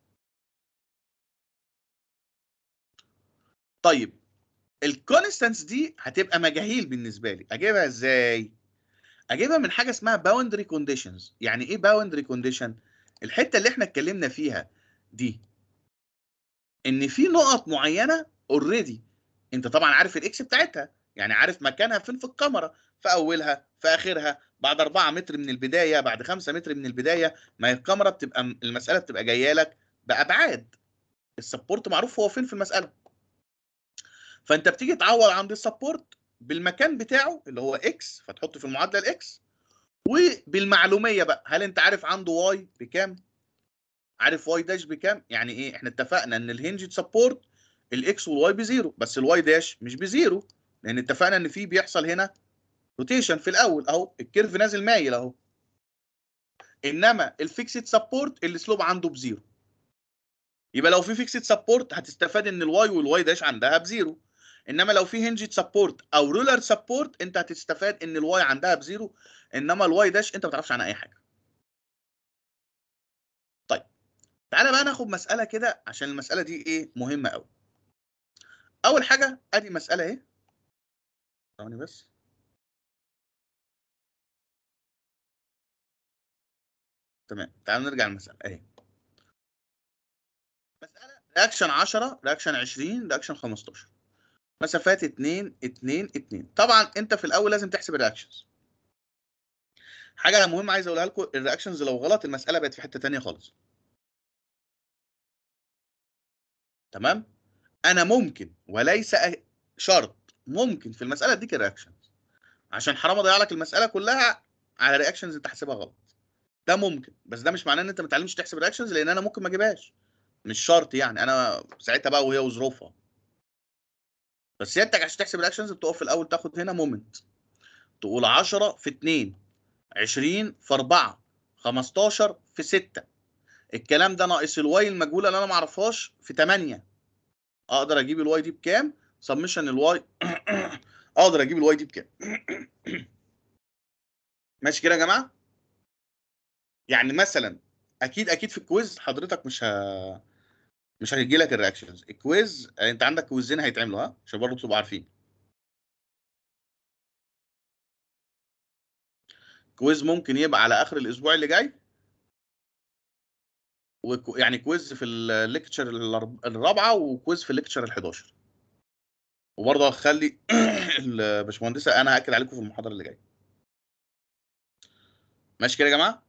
طيب الكونستانس دي هتبقى مجاهيل بالنسبه لي اجيبها ازاي اجيبها من حاجه اسمها باوندري كونديشنز يعني ايه باوندري كونديشن الحته اللي احنا اتكلمنا فيها دي ان في نقط معينه اوريدي انت طبعا عارف الاكس بتاعتها يعني عارف مكانها فين في الكاميرا في اولها في اخرها بعد 4 متر من البدايه بعد 5 متر من البدايه ما هي الكاميرا بتبقى المساله بتبقى جايه لك بابعاد السبورت معروف هو فين في المساله فانت بتيجي تعوض عند السبورت بالمكان بتاعه اللي هو اكس فتحطه في المعادله الاكس وبالمعلوميه بقى هل انت عارف عنده واي بكام عارف واي داش بكام يعني ايه احنا اتفقنا ان الهنج سبورت الاكس والواي بزيرو بس الواي داش مش بزيرو لان اتفقنا ان في بيحصل هنا روتيشن في الاول اهو الكيرف نازل مايل اهو انما الفيكسد سبورت السلوب عنده بزيرو يبقى لو في فيكسد سبورت هتستفاد ان الواي والواي داش عندها بزيرو انما لو في هنجد سبورت او رولر سبورت انت هتستفاد ان الواي عندها بزيرو انما الواي داش انت ما تعرفش عنها اي حاجه طيب تعالى بقى ناخد مساله كده عشان المساله دي ايه مهمه قوي اول حاجه ادي مساله اهي ثواني بس تمام تعالوا نرجع للمساله اهي مساله رياكشن 10 رياكشن 20 رياكشن 15 مسافات 2 2 2 طبعا انت في الاول لازم تحسب الرياكشنز حاجه مهمه عايز اقولها لكم الرياكشنز لو غلط المساله بقت في حته ثانيه خالص تمام انا ممكن وليس أ- شرط ممكن في المساله اديك الرياكشنز عشان حرام اضيع لك المساله كلها على رياكشنز انت حاسبها غلط ده ممكن بس ده مش معناه ان انت ما تعلمش تحسب الرياكشنز لان انا ممكن ما اجيبهاش مش شرط يعني انا ساعتها بقى وهي وظروفها بس سيادتك عشان تحسب الاكشنز بتقف في الاول تاخد هنا مومنت تقول 10 في 2 20 في 4 15 في 6 الكلام ده ناقص الواي المجهوله اللي انا ما اعرفهاش في 8 اقدر اجيب الواي دي بكام سمشن الواي اقدر اجيب الواي دي بكام ماشي كده يا جماعه يعني مثلا اكيد اكيد في الكويز حضرتك مش ه... مش هيجي لك الرياكشنز الكويز انت عندك كويزين هيتعملوا ها عشان برضه تبقوا عارفين كويز ممكن يبقى على اخر الاسبوع اللي جاي وكو يعني كويز في الليكتشر الرابعه وكويز في الليكتشر ال11 وبرضه هخلي الباشمهندسه انا هاكد عليكم في المحاضره اللي جايه ماشي كده يا جماعه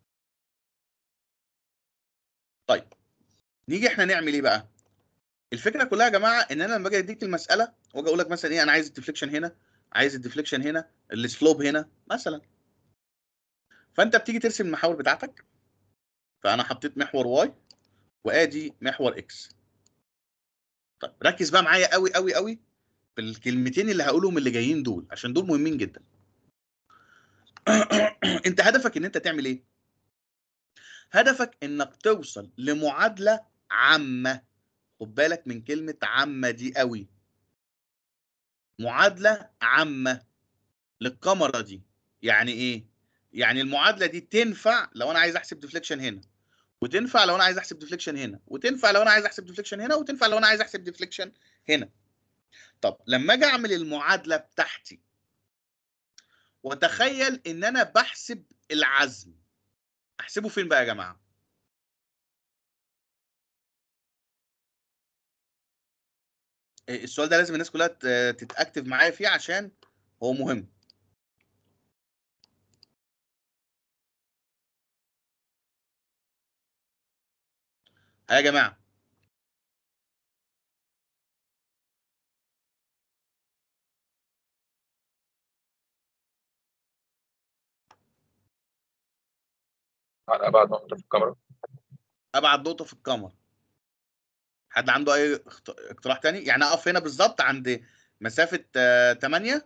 طيب نيجي احنا نعمل ايه بقى الفكره كلها يا جماعه ان انا لما باجي اديك المساله واجي اقول لك مثلا ايه انا عايز الديفليكشن هنا عايز الديفليكشن هنا السلوب هنا مثلا فانت بتيجي ترسم المحاور بتاعتك فانا حطيت محور واي وادي محور اكس طيب ركز بقى معايا قوي قوي قوي في الكلمتين اللي هقولهم اللي جايين دول عشان دول مهمين جدا انت هدفك ان انت تعمل ايه هدفك انك توصل لمعادله عامه خد بالك من كلمه عامه دي قوي معادله عامه للكاميرا دي يعني ايه يعني المعادله دي تنفع لو انا عايز احسب ديفليكشن هنا وتنفع لو انا عايز احسب ديفليكشن هنا وتنفع لو انا عايز احسب ديفليكشن هنا وتنفع لو انا عايز احسب ديفليكشن هنا طب لما اجي اعمل المعادله بتاعتي وتخيل ان انا بحسب العزم احسبه فين بقى يا جماعه إيه، السؤال ده لازم الناس كلها ت- تتاكتف معايا فيه عشان هو مهم ها يا جماعه على ابعد نقطه في الكاميرا ابعد نقطه في الكاميرا حد عنده اي اخت- اقتراح تاني يعني اقف هنا بالظبط عند مسافه 8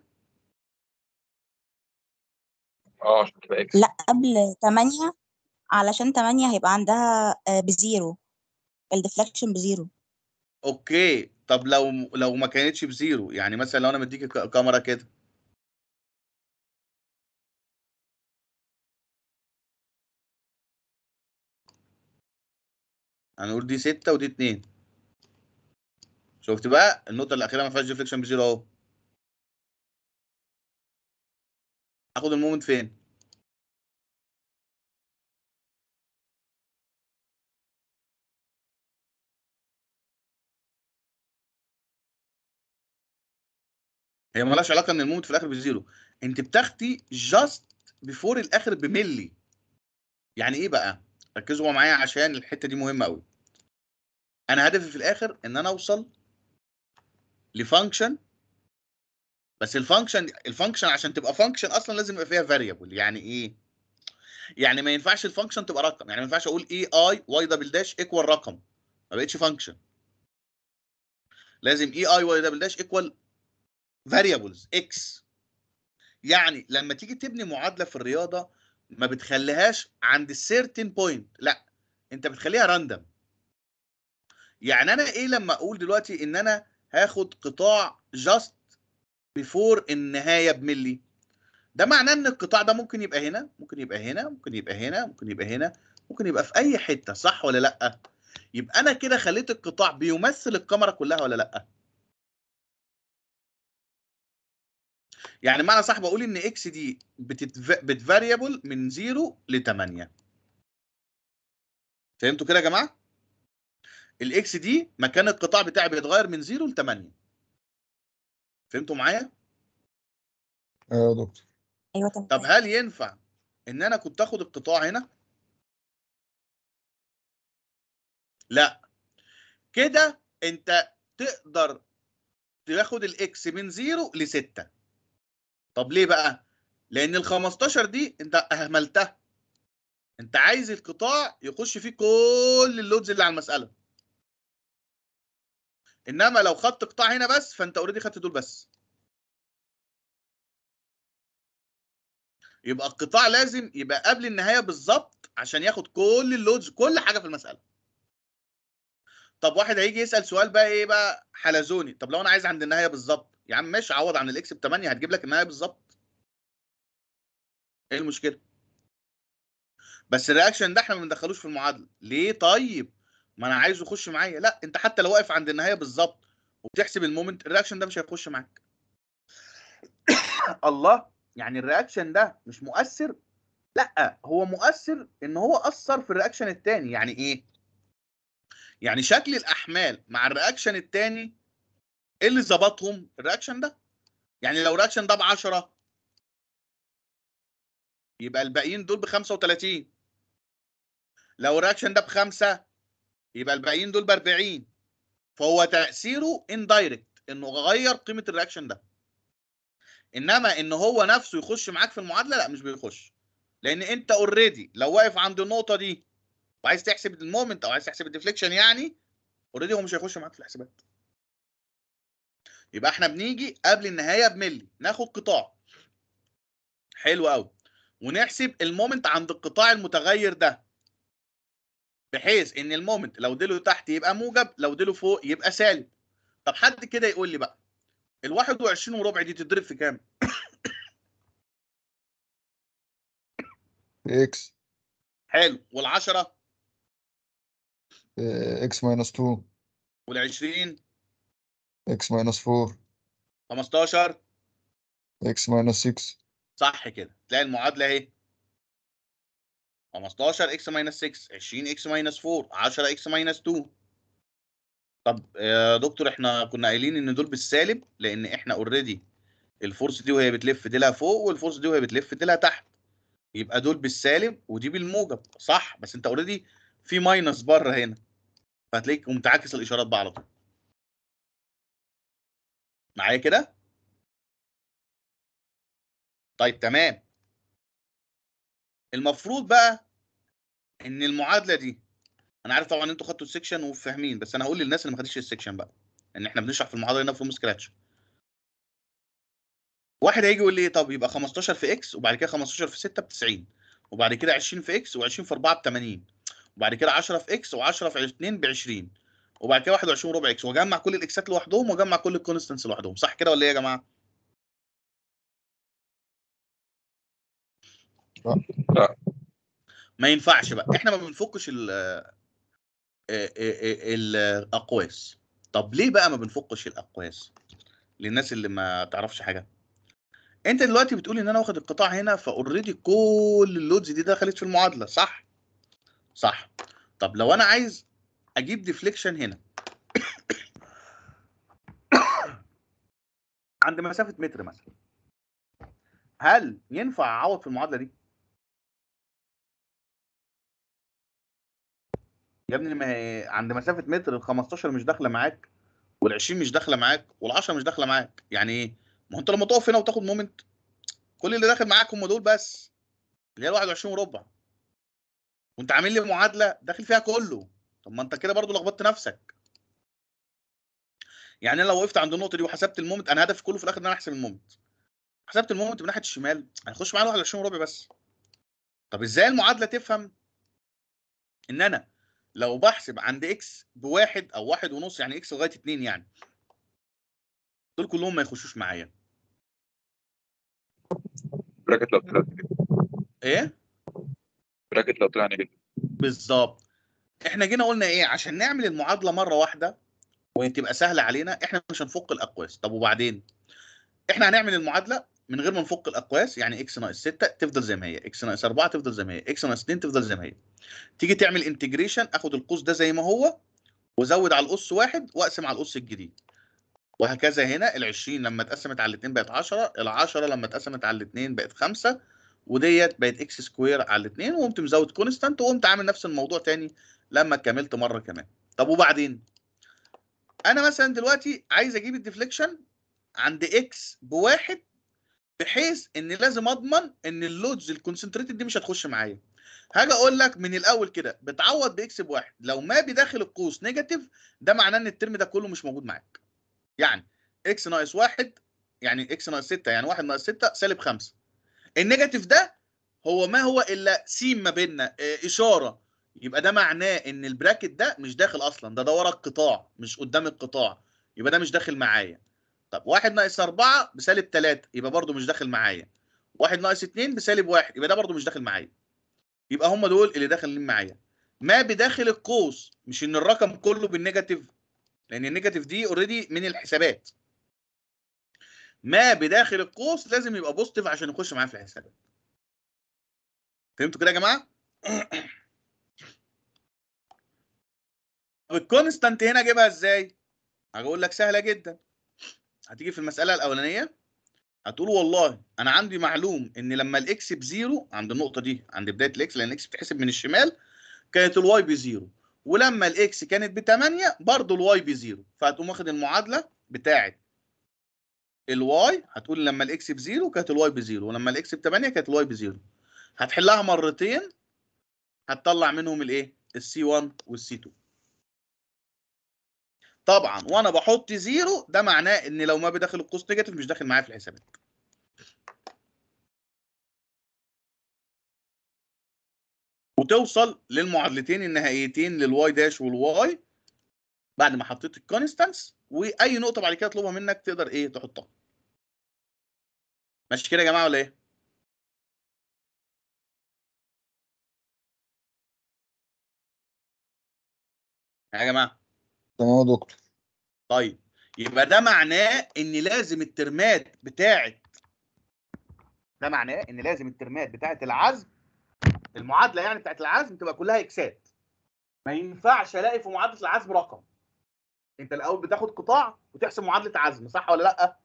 اه عشان تبقى اكس لا قبل 8 علشان 8 هيبقى عندها آه، بزيرو الديفليكشن بزيرو اوكي طب لو لو ما كانتش بزيرو يعني مثلا لو انا مديك ك- كاميرا كده هنقول دي 6 ودي 2 شفت بقى النقطة الأخيرة ما فيهاش ديفليكشن بزيرو أهو هاخد المومنت فين؟ هي مالهاش علاقة إن المومنت في الآخر بزيرو أنت بتاخدي جاست بيفور الآخر بملي يعني إيه بقى؟ ركزوا معايا عشان الحتة دي مهمة أوي أنا هدفي في الآخر إن أنا أوصل لفانكشن بس الفانكشن الفانكشن عشان تبقى فانكشن اصلا لازم يبقى فيها فاريبل يعني ايه يعني ما ينفعش الفانكشن تبقى رقم يعني ما ينفعش اقول اي اي واي دبل داش ايكوال رقم ما بقتش فانكشن لازم اي اي واي دبل داش ايكوال فاريبلز اكس يعني لما تيجي تبني معادله في الرياضه ما بتخليهاش عند السيرتين بوينت لا انت بتخليها راندم يعني انا ايه لما اقول دلوقتي ان انا هاخد قطاع جاست بيفور النهايه بملي ده معناه ان القطاع ده ممكن يبقى هنا ممكن يبقى هنا ممكن يبقى هنا ممكن يبقى هنا ممكن يبقى في اي حته صح ولا لا يبقى انا كده خليت القطاع بيمثل الكاميرا كلها ولا لا يعني معنى صح بقول ان اكس دي بتتف... بتفاريبل من 0 ل 8 فهمتوا كده يا جماعه الاكس دي مكان القطاع بتاعي بيتغير من 0 ل 8 فهمتوا معايا ايوه يا دكتور ايوه تمام طب هل ينفع ان انا كنت اخد القطاع هنا لا كده انت تقدر تاخد الاكس من 0 ل 6 طب ليه بقى لان ال 15 دي انت اهملتها انت عايز القطاع يخش فيه كل اللودز اللي على المساله انما لو خدت قطاع هنا بس فانت اوريدي خدت دول بس يبقى القطاع لازم يبقى قبل النهايه بالظبط عشان ياخد كل اللودز كل حاجه في المساله طب واحد هيجي يسال سؤال بقى ايه بقى حلزوني طب لو انا عايز عند النهايه بالظبط يا عم ماشي عوض عن الاكس ب 8 هتجيب لك النهايه بالظبط ايه المشكله بس الرياكشن ده احنا ما بندخلوش في المعادله ليه طيب ما انا عايزه يخش معايا لا انت حتى لو واقف عند النهايه بالظبط وبتحسب المومنت الرياكشن ده مش هيخش معاك الله يعني الرياكشن ده مش مؤثر لا هو مؤثر ان هو اثر في الرياكشن الثاني يعني ايه يعني شكل الاحمال مع الرياكشن الثاني ايه اللي ظبطهم الرياكشن ده يعني لو الرياكشن ده ب 10 يبقى الباقيين دول ب 35 لو الرياكشن ده بخمسة يبقى الباقيين دول ب 40 فهو تاثيره اندايركت انه غير قيمه الرياكشن ده انما ان هو نفسه يخش معاك في المعادله لا مش بيخش لان انت اوريدي لو واقف عند النقطه دي وعايز تحسب المومنت او عايز تحسب الديفليكشن يعني اوريدي هو مش هيخش معاك في الحسابات يبقى احنا بنيجي قبل النهايه بملي ناخد قطاع حلو قوي ونحسب المومنت عند القطاع المتغير ده بحيث ان المومنت لو ديله تحت يبقى موجب لو ديله فوق يبقى سالب طب حد كده يقول لي بقى ال 21 وربع دي تضرب في كام؟ اكس حلو وال10 اكس ماينس 2 وال20 اكس ماينس 4 15 اكس ماينس 6 صح كده تلاقي المعادله اهي 15 اكس ماينس 6 20 اكس ماينس 4 10 اكس ماينس 2 طب يا دكتور احنا كنا قايلين ان دول بالسالب لان احنا اوريدي الفورس دي وهي بتلف ديلها فوق والفورس دي وهي بتلف ديلها تحت يبقى دول بالسالب ودي بالموجب صح بس انت اوريدي في ماينس بره هنا فهتلاقيك متعاكس الاشارات بقى على طول معايا كده طيب تمام المفروض بقى ان المعادله دي انا عارف طبعا انتوا خدتوا السكشن وفاهمين بس انا هقول للناس اللي ما خدتش السكشن بقى ان احنا بنشرح في المحاضره هنا فروم سكراتش واحد هيجي يقول لي طب يبقى 15 في اكس وبعد كده 15 في 6 ب 90 وبعد كده 20 في اكس و20 في 4 ب 80 وبعد كده 10 في اكس و10 في 2 ب 20 وبعد كده 21 ربع اكس واجمع كل الاكسات لوحدهم واجمع كل الكونستنتس لوحدهم صح كده ولا ايه يا جماعه لا. ما ينفعش بقى احنا ما بنفكش ال ال- ال- الاقواس طب ليه بقى ما بنفكش الاقواس للناس اللي ما تعرفش حاجه انت دلوقتي بتقول ان انا واخد القطاع هنا فاوريدي كل اللودز دي دخلت في المعادله صح صح طب لو انا عايز اجيب ديفليكشن هنا عند مسافه متر مثلا هل ينفع اعوض في المعادله دي يا ابني ما هي عند مسافه متر ال 15 مش داخله معاك وال 20 مش داخله معاك وال 10 مش داخله معاك يعني ايه ما هو انت لما تقف هنا وتاخد مومنت كل اللي داخل معاك هم دول بس اللي هي ال 21 وربع وانت عامل لي معادله داخل فيها كله طب ما انت كده برضو لخبطت نفسك يعني انا لو وقفت عند النقطه دي وحسبت المومنت انا هدفي كله في الاخر ان انا احسب المومنت حسبت المومنت من ناحيه الشمال هيخش معايا 21 وربع بس طب ازاي المعادله تفهم ان انا لو بحسب عند اكس بواحد او واحد ونص يعني اكس لغايه اتنين يعني دول كلهم ما يخشوش معايا براكت لو طلع نيجاتيف ايه براكت لو طلع نيجاتيف بالظبط احنا جينا قلنا ايه عشان نعمل المعادله مره واحده وتبقى سهله علينا احنا مش هنفك الاقواس طب وبعدين احنا هنعمل المعادله من غير ما نفك الاقواس يعني اكس ناقص 6 تفضل زي ما هي اكس ناقص 4 تفضل زي ما هي اكس ناقص 2 تفضل زي ما هي تيجي تعمل انتجريشن اخد القوس ده زي ما هو وازود على القوس واحد واقسم على القوس الجديد وهكذا هنا ال 20 لما اتقسمت على الاثنين بقت 10 ال 10 لما اتقسمت على الاثنين بقت 5 وديت بقت اكس سكوير على الاثنين وقمت مزود كونستانت وقمت عامل نفس الموضوع تاني لما كملت مره كمان طب وبعدين انا مثلا دلوقتي عايز اجيب الديفليكشن عند اكس بواحد بحيث ان لازم اضمن ان اللودز الكونسنتريتد دي مش هتخش معايا هاجي اقول لك من الاول كده بتعوض باكس بواحد لو ما بداخل القوس نيجاتيف ده معناه ان الترم ده كله مش موجود معاك يعني اكس ناقص واحد يعني اكس ناقص 6 يعني واحد ناقص 6 سالب 5 النيجاتيف ده هو ما هو الا سين ما بيننا آه، اشاره يبقى ده معناه ان البراكت ده مش داخل اصلا ده ده ورا القطاع مش قدام القطاع يبقى ده مش داخل معايا طب واحد ناقص 4 بسالب 3 يبقى برضو مش داخل معايا واحد ناقص 2 بسالب 1 يبقى ده برضو مش داخل معايا يبقى هم دول اللي داخلين معايا ما بداخل القوس مش ان الرقم كله بالنيجاتيف لان النيجاتيف دي اوريدي من الحسابات ما بداخل القوس لازم يبقى بوزيتيف عشان يخش معايا في الحسابات فهمتوا كده يا جماعه طب الكونستانت هنا اجيبها ازاي هقول لك سهله جدا هتيجي في المساله الاولانيه هتقول والله انا عندي معلوم ان لما الاكس بزيرو عند النقطه دي عند بدايه الاكس لان الاكس بتحسب من الشمال كانت الواي بزيرو ولما الاكس كانت ب 8 برضه الواي بزيرو فهتقوم واخد المعادله بتاعه الواي هتقول لما الاكس بزيرو كانت الواي بزيرو ولما الاكس ب 8 كانت الواي بزيرو هتحلها مرتين هتطلع منهم الايه السي 1 والسي 2 طبعا وانا بحط زيرو ده معناه ان لو ما بداخل القوس نيجاتيف مش داخل معايا في الحسابات وتوصل للمعادلتين النهائيتين للواي داش والواي بعد ما حطيت الكونستانس واي نقطه بعد كده اطلبها منك تقدر ايه تحطها ماشي كده يا جماعه ولا ايه يا جماعه تمام يا دكتور طيب يبقى ده معناه ان لازم الترمات بتاعه ده معناه ان لازم الترمات بتاعه العزم المعادله يعني بتاعه العزم تبقى كلها اكسات ما ينفعش الاقي في معادله العزم رقم انت الاول بتاخد قطاع وتحسب معادله عزم صح ولا لا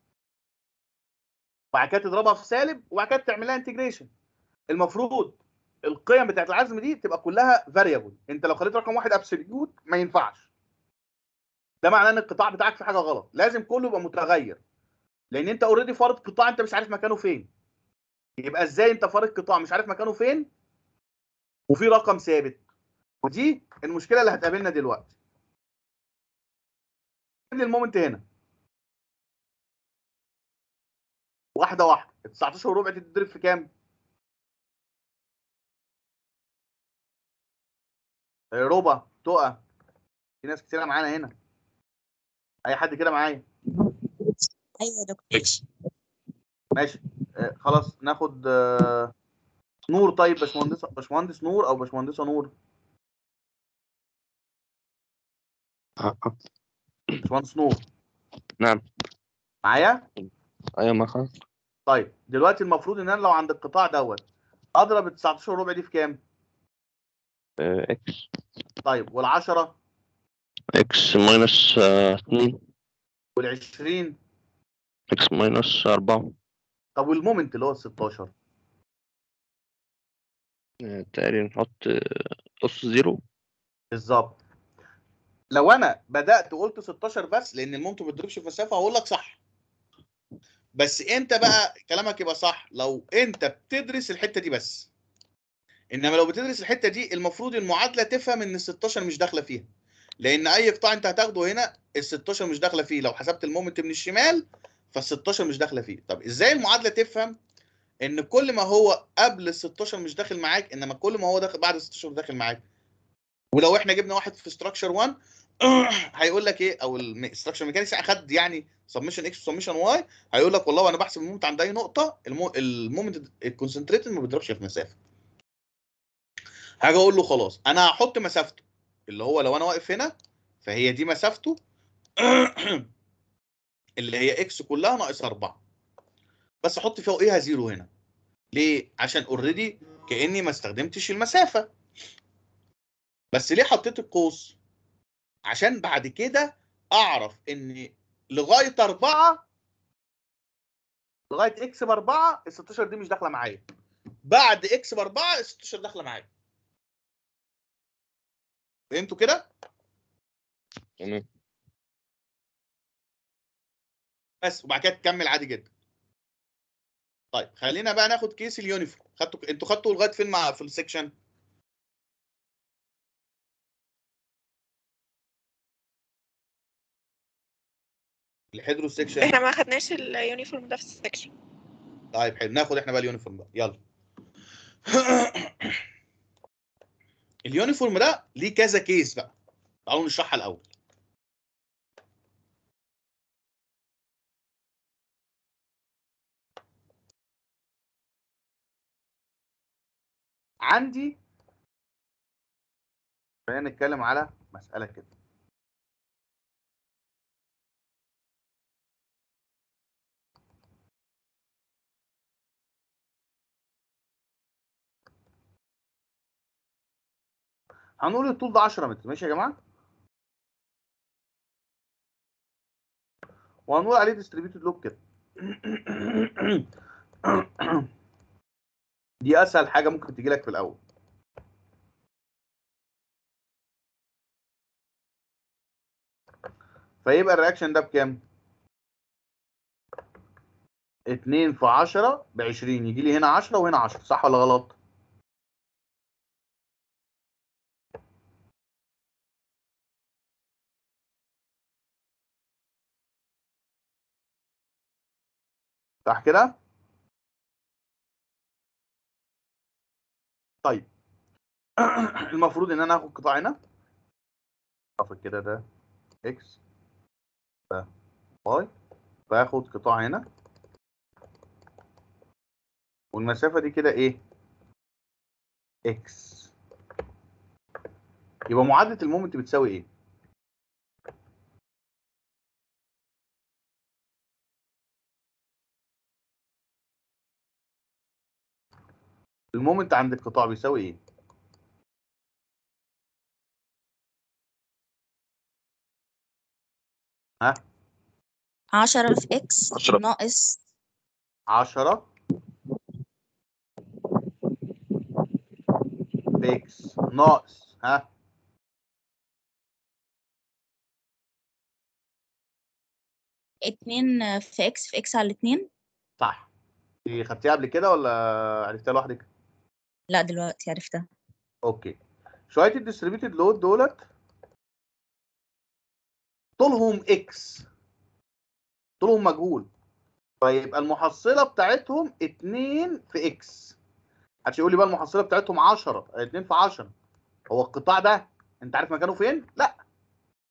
وبعد كده تضربها في سالب وبعد كده تعمل لها انتجريشن المفروض القيم بتاعه العزم دي تبقى كلها فاريبل انت لو خليت رقم واحد ابسوليوت ما ينفعش ده معناه ان القطاع بتاعك في حاجه غلط لازم كله يبقى متغير لان انت اوريدي فارض قطاع انت مش عارف مكانه فين يبقى ازاي انت فارض قطاع مش عارف مكانه فين وفي رقم ثابت ودي المشكله اللي هتقابلنا دلوقتي لي المومنت هنا واحده واحده ال 19 وربع تتضرب في كام ربع تقى في ناس كتيره معانا هنا اي حد كده معايا ايوه يا دكتور اكس ماشي آه خلاص ناخد آه نور طيب باشمهندس باشمهندس نور او باشمهندسه نور باشمهندس نور نعم معايا ايوه ما خلاص طيب دلوقتي المفروض ان انا لو عند القطاع دوت اضرب ال 19 وربع دي في كام آه، اكس طيب وال10 اكس ماينس آه، اتنين وال20 اكس ماينس أربعة طب والمومنت اللي هو ال 16 آه، تقريبا نحط آه، أس زيرو بالظبط لو انا بدات قلت 16 بس لان المومنت ما بيضربش في مسافه هقول لك صح بس انت بقى كلامك يبقى صح لو انت بتدرس الحته دي بس انما لو بتدرس الحته دي المفروض المعادله تفهم ان ال 16 مش داخله فيها لان اي قطاع انت هتاخده هنا ال 16 مش داخله فيه لو حسبت المومنت من الشمال فال 16 مش داخله فيه طب ازاي المعادله تفهم ان كل ما هو قبل ال 16 مش داخل معاك انما كل ما هو داخل بعد ال 16 داخل معاك ولو احنا جبنا واحد في ستراكشر 1 هيقول لك ايه او الستراكشر ميكانكس اخد يعني سبمشن اكس وسبمشن واي هيقول لك والله وانا بحسب المومنت عند اي نقطه المو... المومنت الكونسنتريتد ما بيضربش في مسافه هاجي اقول له خلاص انا هحط مسافته اللي هو لو انا واقف هنا فهي دي مسافته اللي هي اكس كلها ناقص 4 بس احط فوقيها زيرو هنا ليه عشان اوريدي كاني ما استخدمتش المسافه بس ليه حطيت القوس عشان بعد كده اعرف ان لغايه 4 لغايه اكس ب 4 ال 16 دي مش داخله معايا بعد اكس ب 4 ال 16 داخله معايا فهمتوا كده؟ تمام بس وبعد كده تكمل عادي جدا. طيب خلينا بقى ناخد كيس اليونيفورم خدتوا انتوا خدتوا لغايه فين مع في السكشن؟ الهيدرو سكشن احنا ما خدناش اليونيفورم ده في السكشن طيب حلو ناخد احنا بقى اليونيفورم بقى يلا اليونيفورم ده ليه كذا كيس بقى تعالوا نشرحها الاول عندي خلينا نتكلم على مسألة كده هنقول الطول ده 10 متر ماشي يا جماعه وهنقول عليه ديستريبيوتد لوب كده دي اسهل حاجه ممكن تجي لك في الاول فيبقى الرياكشن ده بكام 2 في 10 ب 20 يجي لي هنا 10 وهنا 10 صح ولا غلط صح كده طيب المفروض ان انا اخد قطاع هنا اخد كده ده اكس ده واي فاخد قطاع هنا والمسافه دي كده ايه اكس يبقى معادله المومنت بتساوي ايه المومنت عند القطاع بيساوي ايه ها 10 في اكس عشرة. ناقص 10 اكس ناقص ها اتنين في اكس في اكس على الاتنين صح دي خدتيها قبل كده ولا عرفتها لوحدك لا دلوقتي عرفتها اوكي شويه الديستريبيوتد لود دولت طولهم اكس طولهم مجهول فيبقى المحصله بتاعتهم 2 في اكس محدش يقول لي بقى المحصله بتاعتهم 10 2 في 10 هو القطاع ده انت عارف مكانه فين؟ لا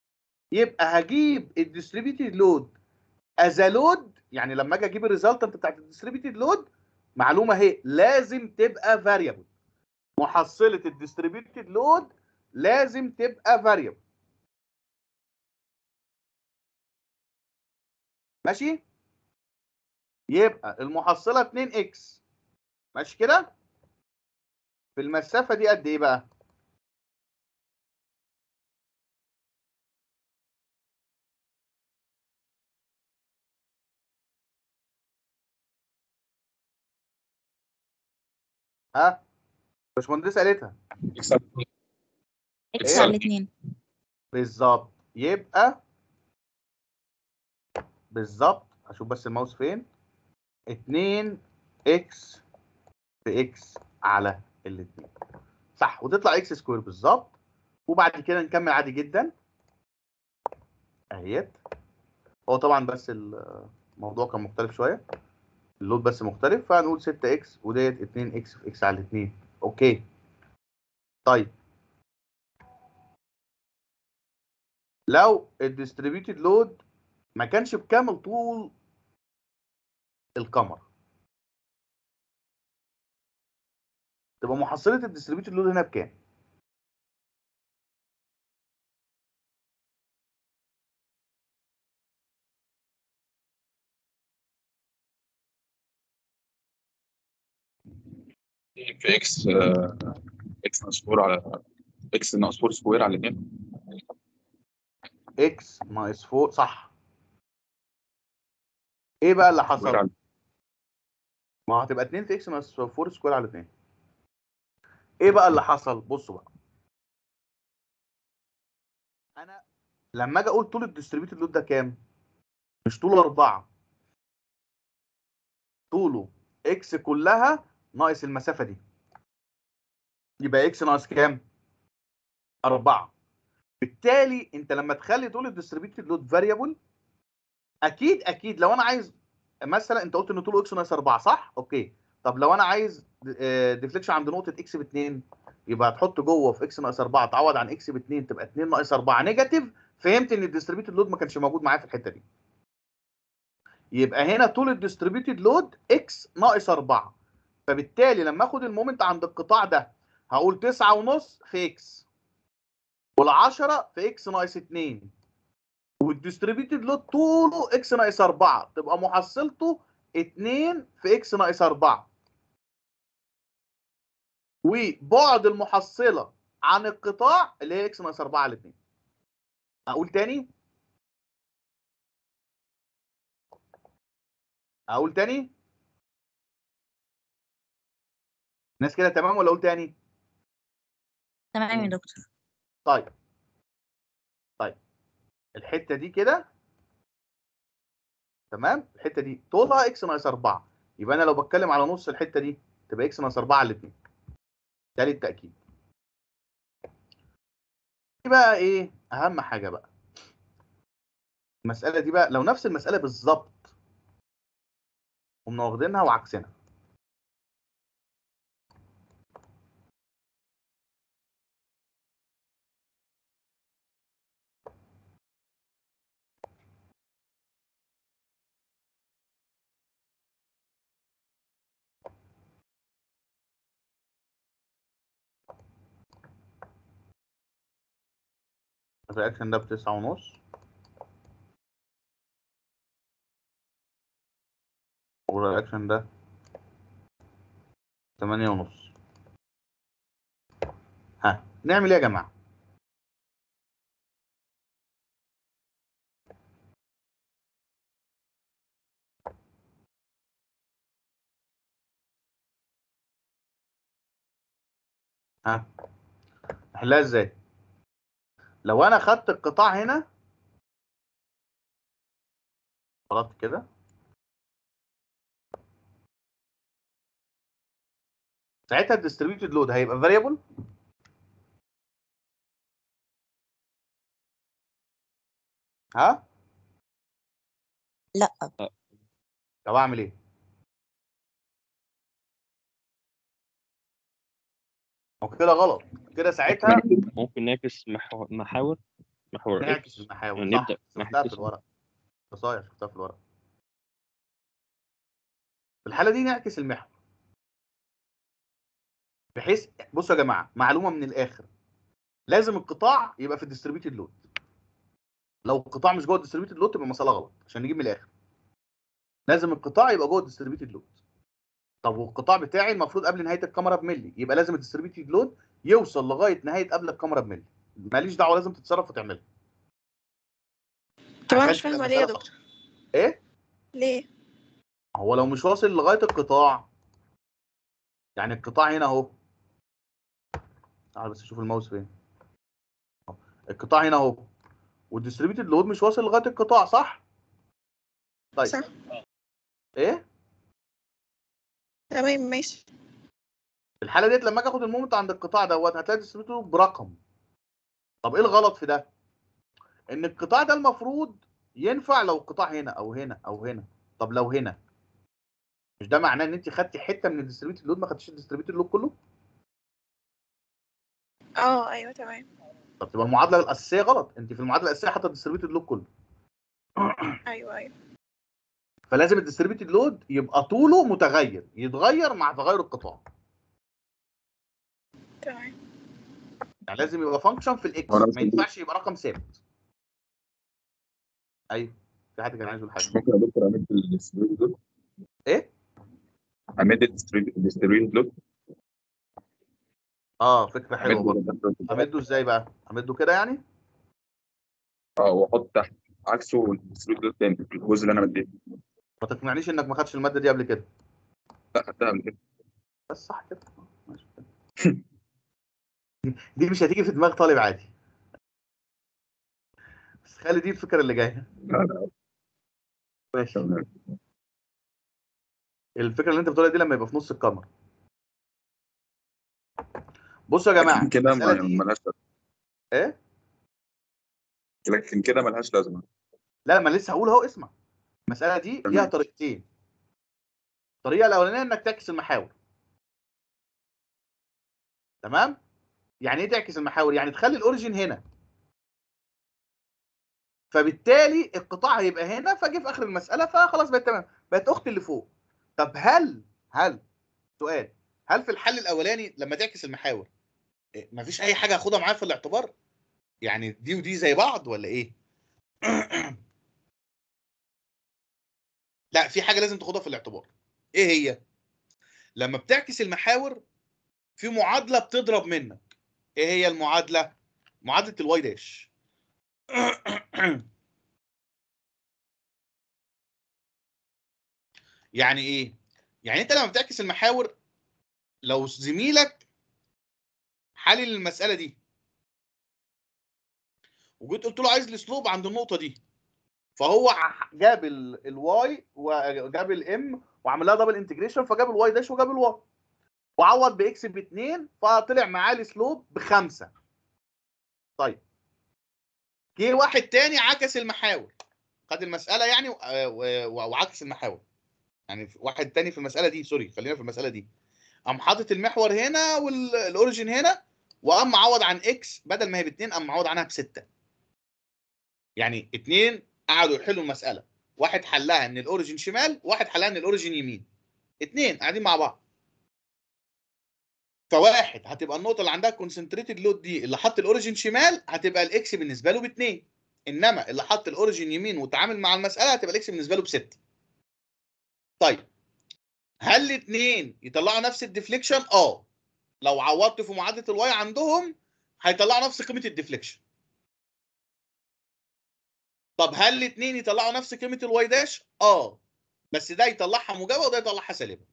يبقى هجيب الديستريبيوتد لود از لود يعني لما اجي اجيب الريزلتنت بتاعت الديستريبيوتد لود معلومه اهي لازم تبقى فاريبل محصله الديستريبيوتد لود لازم تبقى فاريبل ماشي يبقى المحصله 2 اكس ماشي كده في المسافه دي قد ايه بقى ها باشمهندس قالتها اكس إيه؟ على الاتنين بالظبط يبقى بالظبط اشوف بس الماوس فين 2 اكس في اكس على الاثنين صح وتطلع اكس سكوير بالظبط وبعد كده نكمل عادي جدا اهيت هو طبعا بس الموضوع كان مختلف شويه اللود بس مختلف فهنقول 6 اكس وديت 2 اكس في اكس على الاثنين اوكي طيب لو الديستريبيوتد لود ما كانش بكامل طول القمر تبقى محصله الديستريبيوتد لود هنا بكام في اكس آه، اكس ناقص 4 على اكس ناقص 4 سكوير على 2 اكس ناقص 4 صح ايه بقى اللي سكوير حصل على ما هتبقى 2 في اكس ناقص 4 سكوير على 2 ايه بقى اللي حصل بصوا بقى انا لما اجي اقول طول الديستريبيوتد لود ده كام مش طوله 4 طوله اكس كلها ناقص المسافه دي يبقى اكس ناقص كام 4 بالتالي انت لما تخلي طول الديستريبيوتد لود فاريبل اكيد اكيد لو انا عايز مثلا انت قلت ان طوله اكس ناقص 4 صح اوكي طب لو انا عايز ديفليكشن عند نقطه اكس ب 2 يبقى هتحط جوه في اكس ناقص 4 تعوض عن اكس ب 2 تبقى 2 ناقص 4 نيجاتيف فهمت ان الديستريبيوتد لود ما كانش موجود معايا في الحته دي يبقى هنا طول الديستريبيوتد لود اكس ناقص 4 فبالتالي لما اخد المومنت عند القطاع ده هقول 9 ونص في اكس وال10 في اكس ناقص 2 والديستريبيوتد لود طوله اكس ناقص 4 تبقى محصلته 2 في اكس ناقص 4 وبعد المحصله عن القطاع اللي هي اكس ناقص 4 على 2 اقول تاني اقول تاني ناس كده تمام ولا اقول تاني تمام يا دكتور طيب طيب الحته دي كده تمام الحته دي طولها اكس ناقص 4 يبقى انا لو بتكلم على نص الحته دي تبقى اكس ناقص 4 على 2 ده للتاكيد دي بقى ايه اهم حاجه بقى المساله دي بقى لو نفس المساله بالظبط قمنا واخدينها وعكسنا الرياكشن ده بتسعة ونص والرياكشن ده تمانية ونص ها نعمل ايه يا جماعة؟ ها نحلها ازاي؟ لو انا خدت القطاع هنا غلط كده ساعتها الديستريبيوتد لود هيبقى فاريبل ها لا طب اعمل ايه هو كده غلط كده ساعتها ممكن نعكس محو- محاور محور نعكس اكس المحاور صح نبدأ ناحية شفتها في تسعة. الورق بصاير شفتها في الورق في الحالة دي نعكس المحور بحيث بصوا يا جماعة معلومة من الآخر لازم القطاع يبقى في الديستريبيوتد لود لو القطاع مش جوه الديستريبيوتد لود تبقى مسألة غلط عشان نجيب من الآخر لازم القطاع يبقى جوه الديستريبيوتد لود طب والقطاع بتاعي المفروض قبل نهاية الكاميرا بملي يبقى لازم الديستريبيوتد لود يوصل لغاية نهاية قبل الكاميرا بملي ماليش دعوة لازم تتصرف وتعملها طب انا عشان مش فاهمة تبقى ليه يا مسألة دكتور ايه ليه هو لو مش واصل لغايه القطاع يعني القطاع هنا اهو تعال بس اشوف الماوس فين أهو. القطاع هنا اهو والديستريبيوتد لود مش واصل لغايه القطاع صح طيب صح ايه تمام ماشي في الحاله ديت لما اجي اخد المومنت عند القطاع دوت هتلاقي الديستريبيوتد لود برقم طب ايه الغلط في ده ان القطاع ده المفروض ينفع لو القطاع هنا او هنا او هنا طب لو هنا مش ده معناه ان انت خدتي حته من الديستريبيوتد لود ما خدتيش الديستريبيوتد لود كله اه ايوه تمام طب تبقى المعادله الاساسيه غلط انت في المعادله الاساسيه حاطه الديستريبيوتد لود كله ايوه ايوه فلازم الديستريبيوتد لود يبقى طوله متغير يتغير مع تغير القطاع تمام يعني لازم يبقى فانكشن في الاكس هو أنا ما بس- ينفعش يبقى رقم ثابت ايوه في حد كان عايز يقول حاجه ممكن يا دكتور امد الديستريبيوتد لود ايه امد الديستريبيوتد لود اه فكره حلوه برضه امد امده ازاي بقى امده كده يعني اه واحط تحت عكسه الديستريبيوتد لود تاني في الجزء اللي انا مديته ما تقنعنيش انك ما خدتش الماده دي قبل كده لا خدتها قبل كده بس صح كده آه، ماشي كده. دي مش هتيجي في دماغ طالب عادي بس خلي دي الفكره اللي جايه لا لا ماشي تمام الفكره اللي انت بتقولها دي لما يبقى في نص الكاميرا بصوا يا جماعه لكن كده ما- المساله دي ملهاش لازمه ايه لكن كده ملهاش لازمه لا ما لسه هقول اهو اسمع المساله دي تمام. ليها طريقتين الطريقه الاولانيه انك تعكس المحاور تمام يعني ايه تعكس المحاور يعني تخلي الاوريجين هنا فبالتالي القطاع هيبقى هنا فجه في اخر المساله فخلاص بقت تمام بقت اختي اللي فوق طب هل هل سؤال هل في الحل الاولاني لما تعكس المحاور إيه، مفيش اي حاجه اخدها معايا في الاعتبار يعني دي ودي زي بعض ولا ايه لا في حاجه لازم تاخدها في الاعتبار ايه هي لما بتعكس المحاور في معادله بتضرب منك ايه هي المعادله معادله الواي داش يعني ايه يعني انت لما بتعكس المحاور لو زميلك حلل المساله دي وجيت قلت له عايز الاسلوب عند النقطه دي فهو ع- جاب الواي وجاب الام وعمل لها دبل انتجريشن فجاب الواي داش وجاب الواي وعوض باكس باثنين فطلع معاه السلوب بخمسه طيب جه واحد تاني عكس المحاور خد المساله يعني و- و- وعكس المحاور يعني واحد تاني في المساله دي سوري خلينا في المساله دي قام حاطط المحور هنا والاوريجين هنا وقام معوض عن اكس بدل ما هي باثنين قام معوض عنها بسته يعني اتنين قعدوا يحلوا المساله واحد حلها ان الاوريجين شمال واحد حلها ان الاوريجين يمين اتنين قاعدين مع بعض فواحد هتبقى النقطه اللي عندها كونسنتريتد لود دي اللي حط الاوريجين شمال هتبقى الاكس بالنسبه له باثنين انما اللي حط الاوريجين يمين وتعامل مع المساله هتبقى الاكس بالنسبه له بسته طيب هل الاثنين يطلعوا نفس الديفليكشن اه لو عوضت في معادله الواي عندهم هيطلعوا نفس قيمه الديفليكشن طب هل الاثنين يطلعوا نفس قيمه الواي داش اه بس ده يطلعها موجبه وده يطلعها سالبه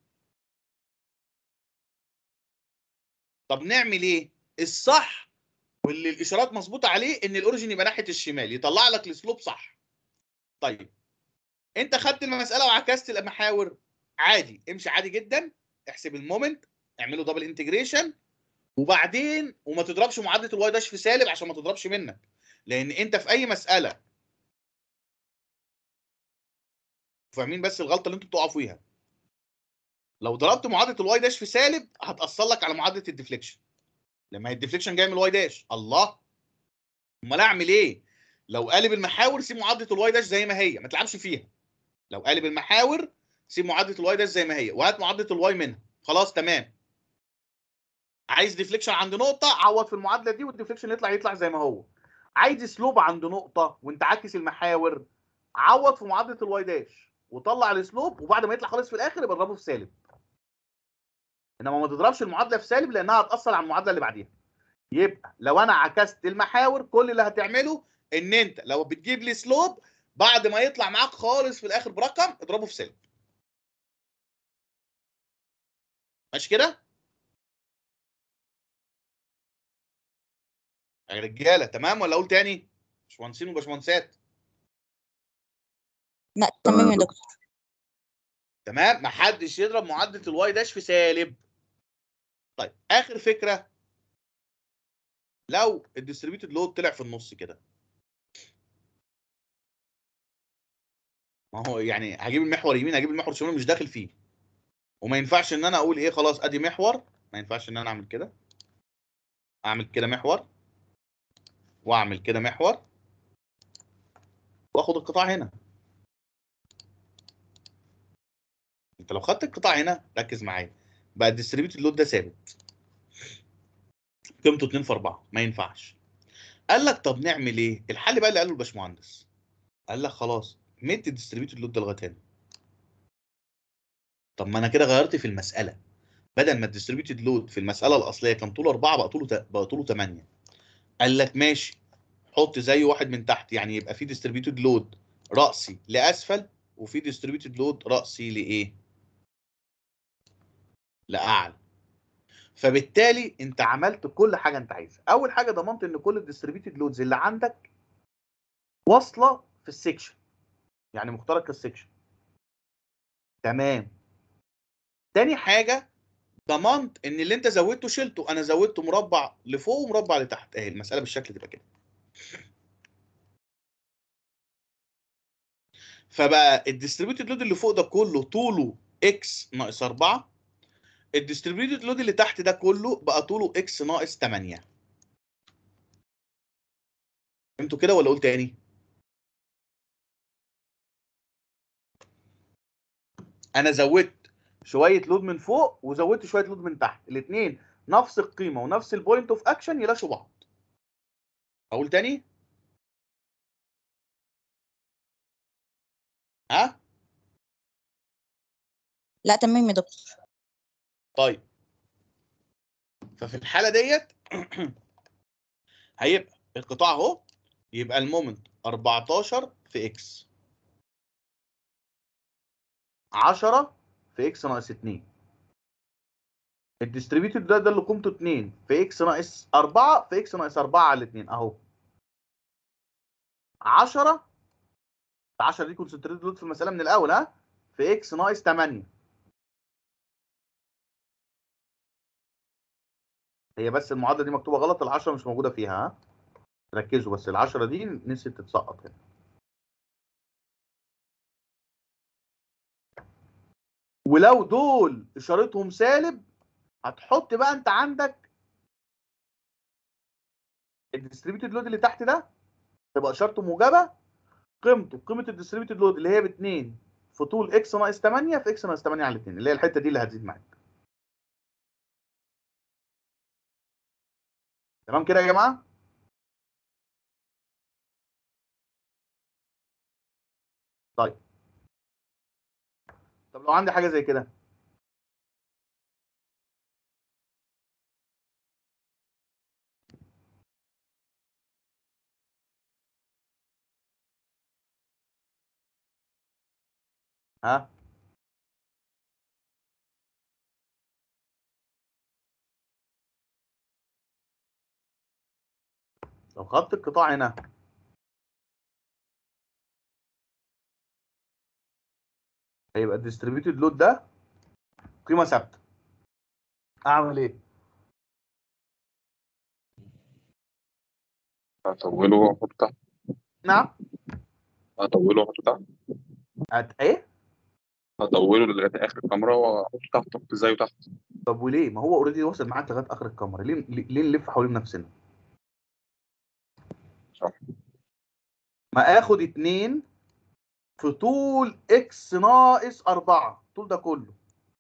طب نعمل ايه الصح واللي الاشارات مظبوطه عليه ان الاوريجين يبقى ناحيه الشمال يطلع لك السلوب صح طيب انت خدت المساله وعكست المحاور عادي امشي عادي جدا احسب المومنت اعمله دبل انتجريشن وبعدين وما تضربش معادله الواي داش في سالب عشان ما تضربش منك لان انت في اي مساله فاهمين بس الغلطه اللي انتوا بتقعوا فيها لو ضربت معادله الواي داش في سالب هتاثر لك على معادله الديفليكشن لما هي الديفليكشن جاي من الواي داش الله امال اعمل ايه لو قالب المحاور سيب معادله الواي داش زي ما هي ما تلعبش فيها لو قالب المحاور سيب معادله الواي داش زي ما هي وهات معادله الواي منها خلاص تمام عايز ديفليكشن عند نقطه عوض في المعادله دي والديفليكشن يطلع يطلع زي ما هو عايز سلوب عند نقطه وانت عاكس المحاور عوض في معادله الواي داش وطلع السلوب وبعد ما يطلع خالص في الاخر يبقى اضربه في سالب انما ما تضربش المعادله في سالب لانها هتاثر على المعادله اللي بعديها يبقى لو انا عكست المحاور كل اللي هتعمله ان انت لو بتجيب لي سلوب بعد ما يطلع معاك خالص في الاخر برقم اضربه في سالب ماشي كده يا رجاله تمام ولا اقول تاني باشمهندسين وباشمهندسات لا تمام يا دكتور تمام محدش يضرب معادله الواي داش في سالب طيب اخر فكره لو الديستريبيوتد لود طلع في النص كده ما هو يعني هجيب المحور يمين هجيب المحور شمال مش داخل فيه وما ينفعش ان انا اقول ايه خلاص ادي محور ما ينفعش ان انا اعمل كده اعمل كده محور واعمل كده محور واخد القطاع هنا انت لو خدت القطاع هنا ركز معايا بقى الديستريبيوتد لود ده ثابت قيمته 2 في 4 ما ينفعش قال لك طب نعمل ايه الحل بقى اللي قاله الباشمهندس قال لك خلاص مد الديستريبيوتد لود ده لغايه هنا طب ما انا كده غيرت في المساله بدل ما الديستريبيوتد لود في المساله الاصليه كان طوله 4 بقى طوله ت- بقى طوله 8 قال لك ماشي حط زيه واحد من تحت يعني يبقى في ديستريبيوتد لود راسي لاسفل وفي ديستريبيوتد لود راسي لايه لاعلى فبالتالي انت عملت كل حاجه انت عايزها اول حاجه ضمنت ان كل الديستريبيوتد لودز اللي عندك واصله في السكشن يعني مخترق السكشن تمام تاني حاجه ضمنت ان اللي انت زودته شلته انا زودته مربع لفوق ومربع لتحت اهي المساله بالشكل تبقى كده فبقى الديستريبيوتد لود اللي فوق ده كله طوله اكس ناقص 4 الديستريبيوتد لود اللي تحت ده كله بقى طوله اكس ناقص 8 فهمتوا كده ولا اقول تاني انا زودت شويه لود من فوق وزودت شويه لود من تحت الاثنين نفس القيمه ونفس البوينت اوف اكشن يلاشوا بعض اقول تاني ها لا تمام يا دكتور طيب ففي الحاله ديت هيبقى القطاع اهو يبقى المومنت 14 في اكس 10 في اكس ناقص 2 الديستريبيوتد ده ده اللي قيمته 2 في اكس ناقص 4 في اكس ناقص 4 على 2 اهو 10 10 دي كونسنتريتد لود في المساله من الاول ها في اكس ناقص 8 هي بس المعادله دي مكتوبه غلط ال10 مش موجوده فيها ها ركزوا بس ال10 دي نسيت تتسقط هنا ولو دول اشارتهم سالب هتحط بقى انت عندك الديستريبيوتد لود اللي تحت ده تبقى اشارته موجبه قيمته قيمه الديستريبيوتد لود اللي هي ب 2 في طول اكس ناقص 8 في اكس ناقص 8 على 2 اللي هي الحته دي اللي هتزيد معاك تمام كده يا جماعه طيب طب لو عندي حاجه زي كده ها لو خدت القطاع هنا هيبقى الديستريبيوتد لود ده قيمه ثابته اعمل ايه هطوله واحطه تحت نعم هطوله واحطه تحت هت ايه هطوله لغايه اخر الكاميرا واحطه تحت احط زيه تحت طب وليه ما هو اوريدي واصل معاك لغايه اخر الكاميرا ليه ليه نلف حوالين نفسنا صح ما اخد اتنين في طول اكس ناقص اربعة الطول ده كله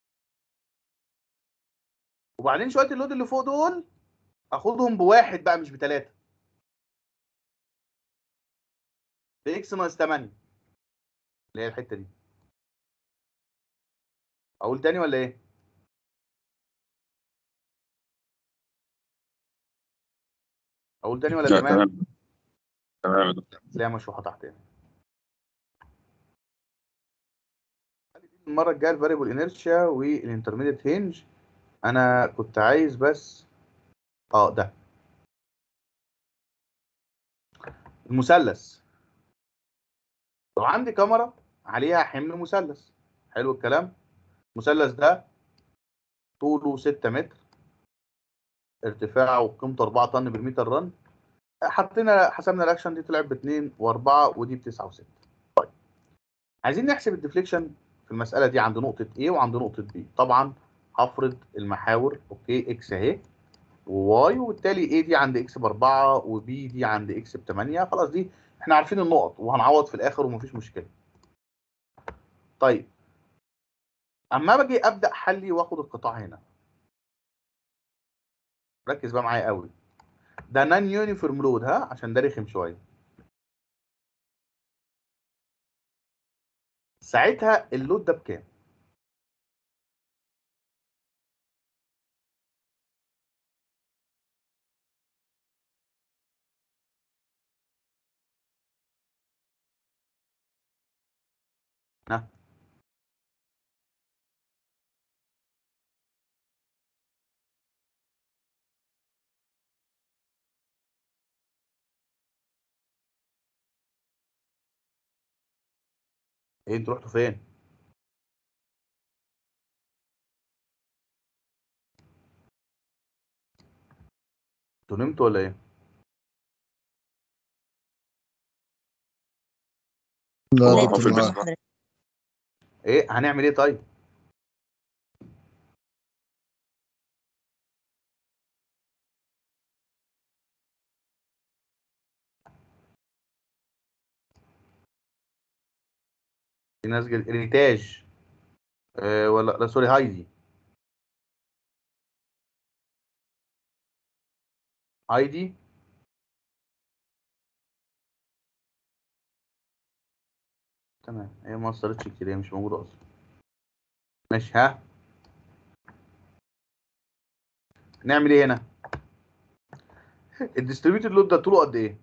وبعدين شوية اللود اللي فوق دول اخدهم بواحد بقى مش بتلاتة في اكس ناقص تمانية اللي هي الحتة دي اقول تاني ولا ايه؟ اقول تاني ولا لا تمام؟ تمام تمام يا دكتور. تلاقيها مشروحه تحت هنا المره الجايه الفاريبل انيرشيا والانترميديت هينج انا كنت عايز بس اه ده المثلث لو عندي كاميرا عليها حمل مثلث حلو الكلام المثلث ده طوله 6 متر ارتفاعه قيمته 4 طن بالمتر رن حطينا حسبنا الاكشن دي طلعت ب 2 و4 ودي ب 9 و6 طيب عايزين نحسب الديفليكشن في المساله دي عند نقطه A وعند نقطه B طبعا هفرض المحاور اوكي اكس اهي وواي وبالتالي A دي عند اكس ب 4 وبي دي عند اكس ب 8 خلاص دي احنا عارفين النقط وهنعوض في الاخر ومفيش مشكله طيب اما باجي ابدا حلي واخد القطاع هنا ركز بقى معايا قوي ده نان يونيفورم لود ها عشان ده رخم شويه ساعتها اللود ده بكام ها ايه انتوا رحتوا فين انتوا نمتوا ولا ايه لا لا يا هو دكتور في تسمع معاك. حضرتك ايه هنعمل ايه طيب في ناس جل... ريتاج آه ولا لا سوري هايدي هايدي تمام هي ما وصلتش كتير هي مش موجودة أصلا ماشي ها نعمل ايه هنا الديستريبيوتد لود ده طوله قد ايه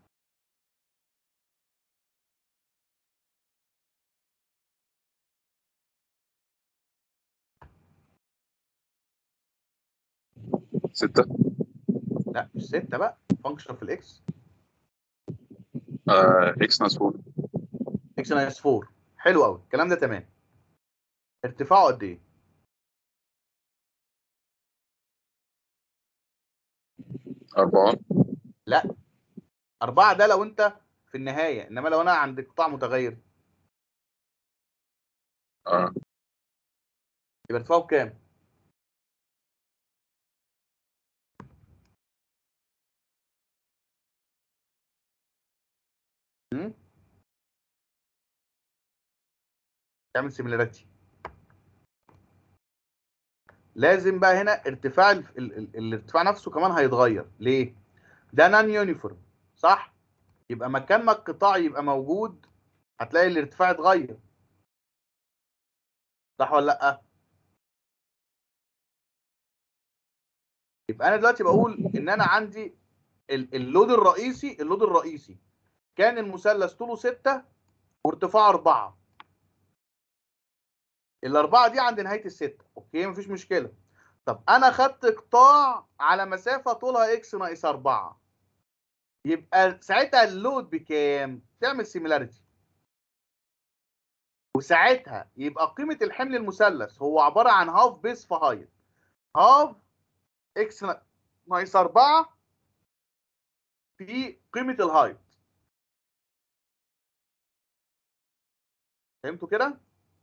ستة لا مش ستة بقى فانكشن في الاكس آه اكس ناقص 4 اكس ناقص 4 حلو قوي الكلام ده تمام ارتفاعه قد ايه أربعة لا أربعة ده لو أنت في النهاية إنما لو أنا عند قطاع متغير آه يبقى ارتفاعه بكام؟ هم؟ تعمل سيميلاريتي لازم بقى هنا ارتفاع ال... ال... ال... الارتفاع نفسه كمان هيتغير ليه؟ ده نان يونيفورم صح؟ يبقى مكان ما القطاع يبقى موجود هتلاقي الارتفاع اتغير صح ولا لا؟ يبقى انا دلوقتي بقول ان انا عندي ال- اللود الرئيسي اللود الرئيسي كان المثلث طوله 6 وارتفاعه 4 الاربعه دي عند نهايه السته اوكي مفيش مشكله طب انا خدت قطاع على مسافه طولها اكس ناقص 4 يبقى ساعتها اللود بكام؟ تعمل سيميلاريتي وساعتها يبقى قيمه الحمل المثلث هو عباره عن هاف بيس في هايت هاف اكس ناقص 4 في قيمه الهايت فهمتوا كده؟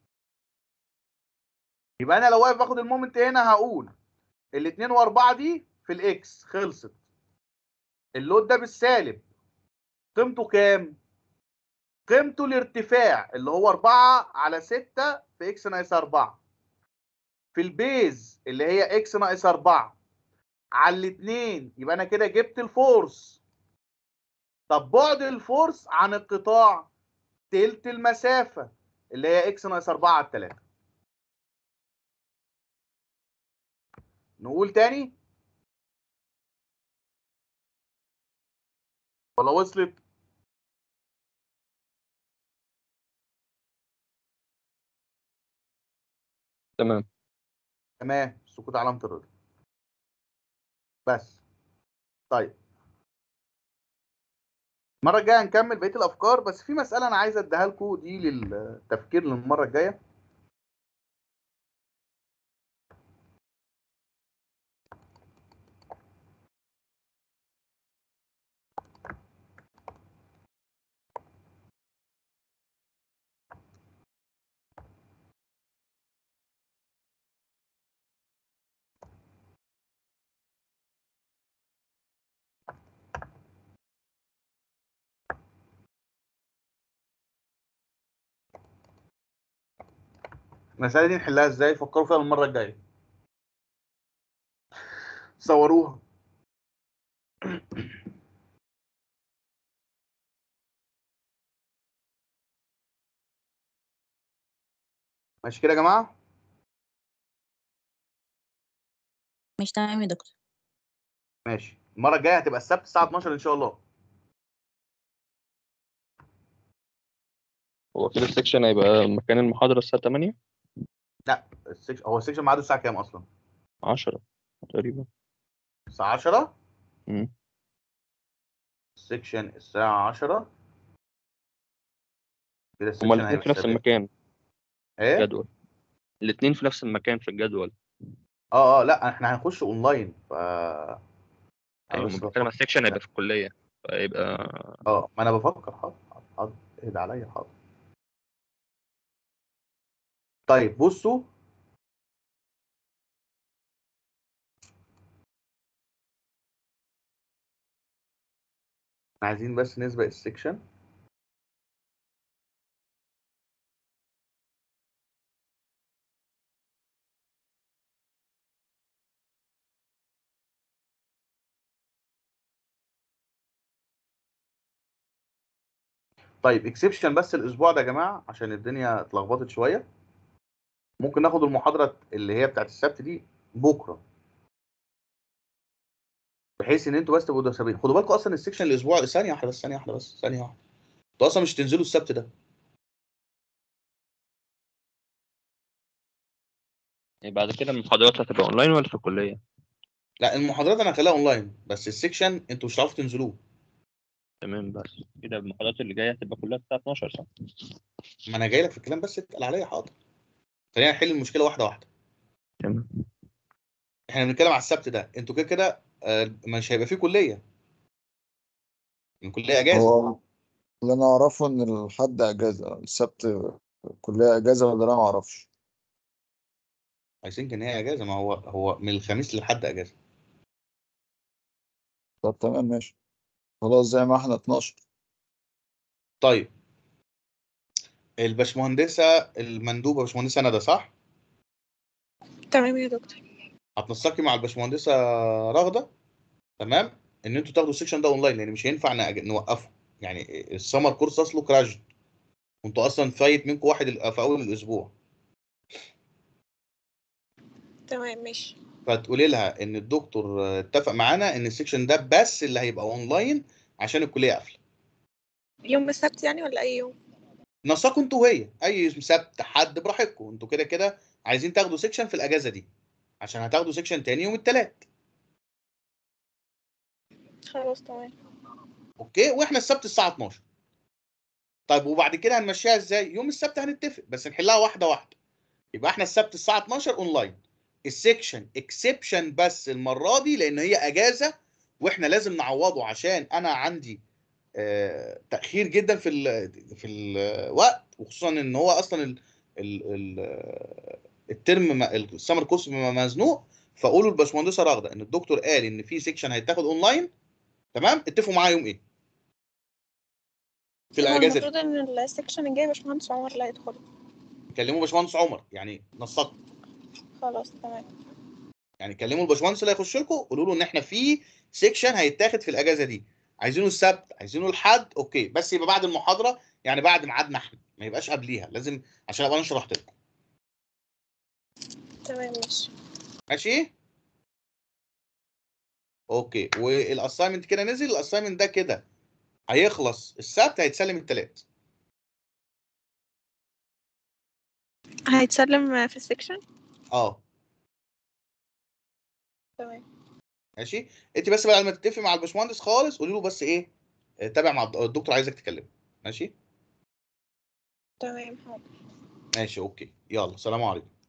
يبقى انا لو واقف باخد المومنت هنا هقول الاثنين واربعه دي في الاكس خلصت اللود ده بالسالب قيمته كام؟ قيمته الارتفاع اللي هو 4 على 6 في اكس ناقص 4 في البيز اللي هي اكس ناقص 4 على الاثنين يبقى انا كده جبت الفورس طب بعد الفورس عن القطاع تلت المسافة اللي هي اكس ناقص 4 على 3 نقول تاني ولا وصلت تمام تمام سكوت علامة الرضا بس طيب المرة الجاية هنكمل بقية الأفكار بس في مسألة أنا عايز أديها لكم دي للتفكير للمرة الجاية المسألة دي نحلها ازاي فكروا فيها المرة الجاية صوروها ماشي كده يا جماعة مش تمام يا دكتور ماشي المرة الجاية هتبقى السبت الساعة 12 إن شاء الله هو كده السكشن هيبقى مكان المحاضرة الساعة 8 لا السكشن هو السكشن ميعاده الساعة كام أصلا؟ 10 تقريبا الساعة 10 مم. السكشن الساعة 10 كده هما السكشن الاتنين هيبقى في نفس الساعة المكان في ايه؟ الجدول الاتنين في نفس المكان في الجدول اه اه لا احنا هنخش اونلاين ف ايوه بس ما بتكلم بفكر. على السكشن هيبقى في الكلية فيبقى اه ما انا بفكر حاضر حاضر حاضر اهدى عليا حاضر طيب بصوا عايزين بس نسبق السكشن طيب اكسبشن بس الاسبوع ده يا جماعه عشان الدنيا اتلخبطت شويه ممكن ناخد المحاضره اللي هي بتاعت السبت دي بكره بحيث ان انتوا بس تبقوا سابقين خدوا بالكم اصلا السكشن الاسبوع ثانيه واحده بس ثانيه واحده بس ثانيه واحده انتوا اصلا مش تنزلوا السبت ده يعني بعد كده المحاضرات هتبقى اونلاين ولا في الكلية؟ لا المحاضرات انا هخليها اونلاين بس السكشن انتوا مش هتعرفوا تنزلوه تمام بس كده المحاضرات اللي جاية هتبقى كلها الساعة 12 صح؟ ما انا جاي لك في الكلام بس اتقل عليا حاضر خلينا نحل المشكله واحده واحده تمام احنا بنتكلم على السبت ده انتوا كده كده آه، مش هيبقى فيه كليه الكليه اجازه هو اللي انا اعرفه ان الحد اجازة السبت كلية اجازة ولا لا ما اعرفش عايزين ان هي اجازه ما هو هو من الخميس للحد اجازه طب تمام ماشي خلاص زي ما احنا 12 طيب الباشمهندسه المندوبه باشمهندسه ندى صح تمام يا دكتور هتنسقي مع الباشمهندسه رغده تمام ان انتوا تاخدوا السكشن ده اونلاين لان مش هينفع نأج- نوقفه يعني السمر كورس اصله كراجد وانتوا اصلا فايت منكم واحد ال- في اول الاسبوع تمام ماشي فتقولي لها ان الدكتور آه، اتفق معانا ان السكشن ده بس اللي هيبقى اونلاين عشان الكليه قافله يوم السبت يعني ولا اي يوم نسقوا انتوا وهي اي سبت حد براحتكم انتوا كده كده عايزين تاخدوا سكشن في الاجازه دي عشان هتاخدوا سكشن تاني يوم الثلاث خلاص تمام اوكي واحنا السبت الساعه 12 طيب وبعد كده هنمشيها ازاي يوم السبت هنتفق بس نحلها واحده واحده يبقى احنا السبت الساعه 12 اونلاين السكشن اكسبشن بس المره دي لان هي اجازه واحنا لازم نعوضه عشان انا عندي آه تاخير جدا في ال في الوقت وخصوصا ان هو اصلا ال ال ال الترم ما- السمر كورس مزنوق فقولوا للباشمهندسه راغده ان الدكتور قال ان في سكشن هيتاخد اونلاين تمام اتفقوا معاه يوم ايه في هو الاجازه دي المفروض ان السكشن الجاي باشمهندس عمر اللي هيدخل كلموا باشمهندس عمر يعني نسقوا خلاص تمام يعني كلموا الباشمهندس اللي هيخش لكم قولوا له ان احنا في سيكشن هيتاخد في الاجازه دي عايزينه السبت عايزينه الحد اوكي بس يبقى بعد المحاضره يعني بعد ميعادنا احنا ما يبقاش قبليها لازم عشان ابقى انا شرحت لكم تمام ماشي ماشي اوكي والاساينمنت كده نزل الاساينمنت ده كده هيخلص السبت هيتسلم الثلاث هيتسلم في السكشن اه تمام ماشي انت بس بعد ما تتفق مع الباشمهندس خالص قولي له بس ايه آه، تابع مع الد- الدكتور عايزك تكلمه ماشي تمام حاضر ماشي اوكي يلا سلام عليكم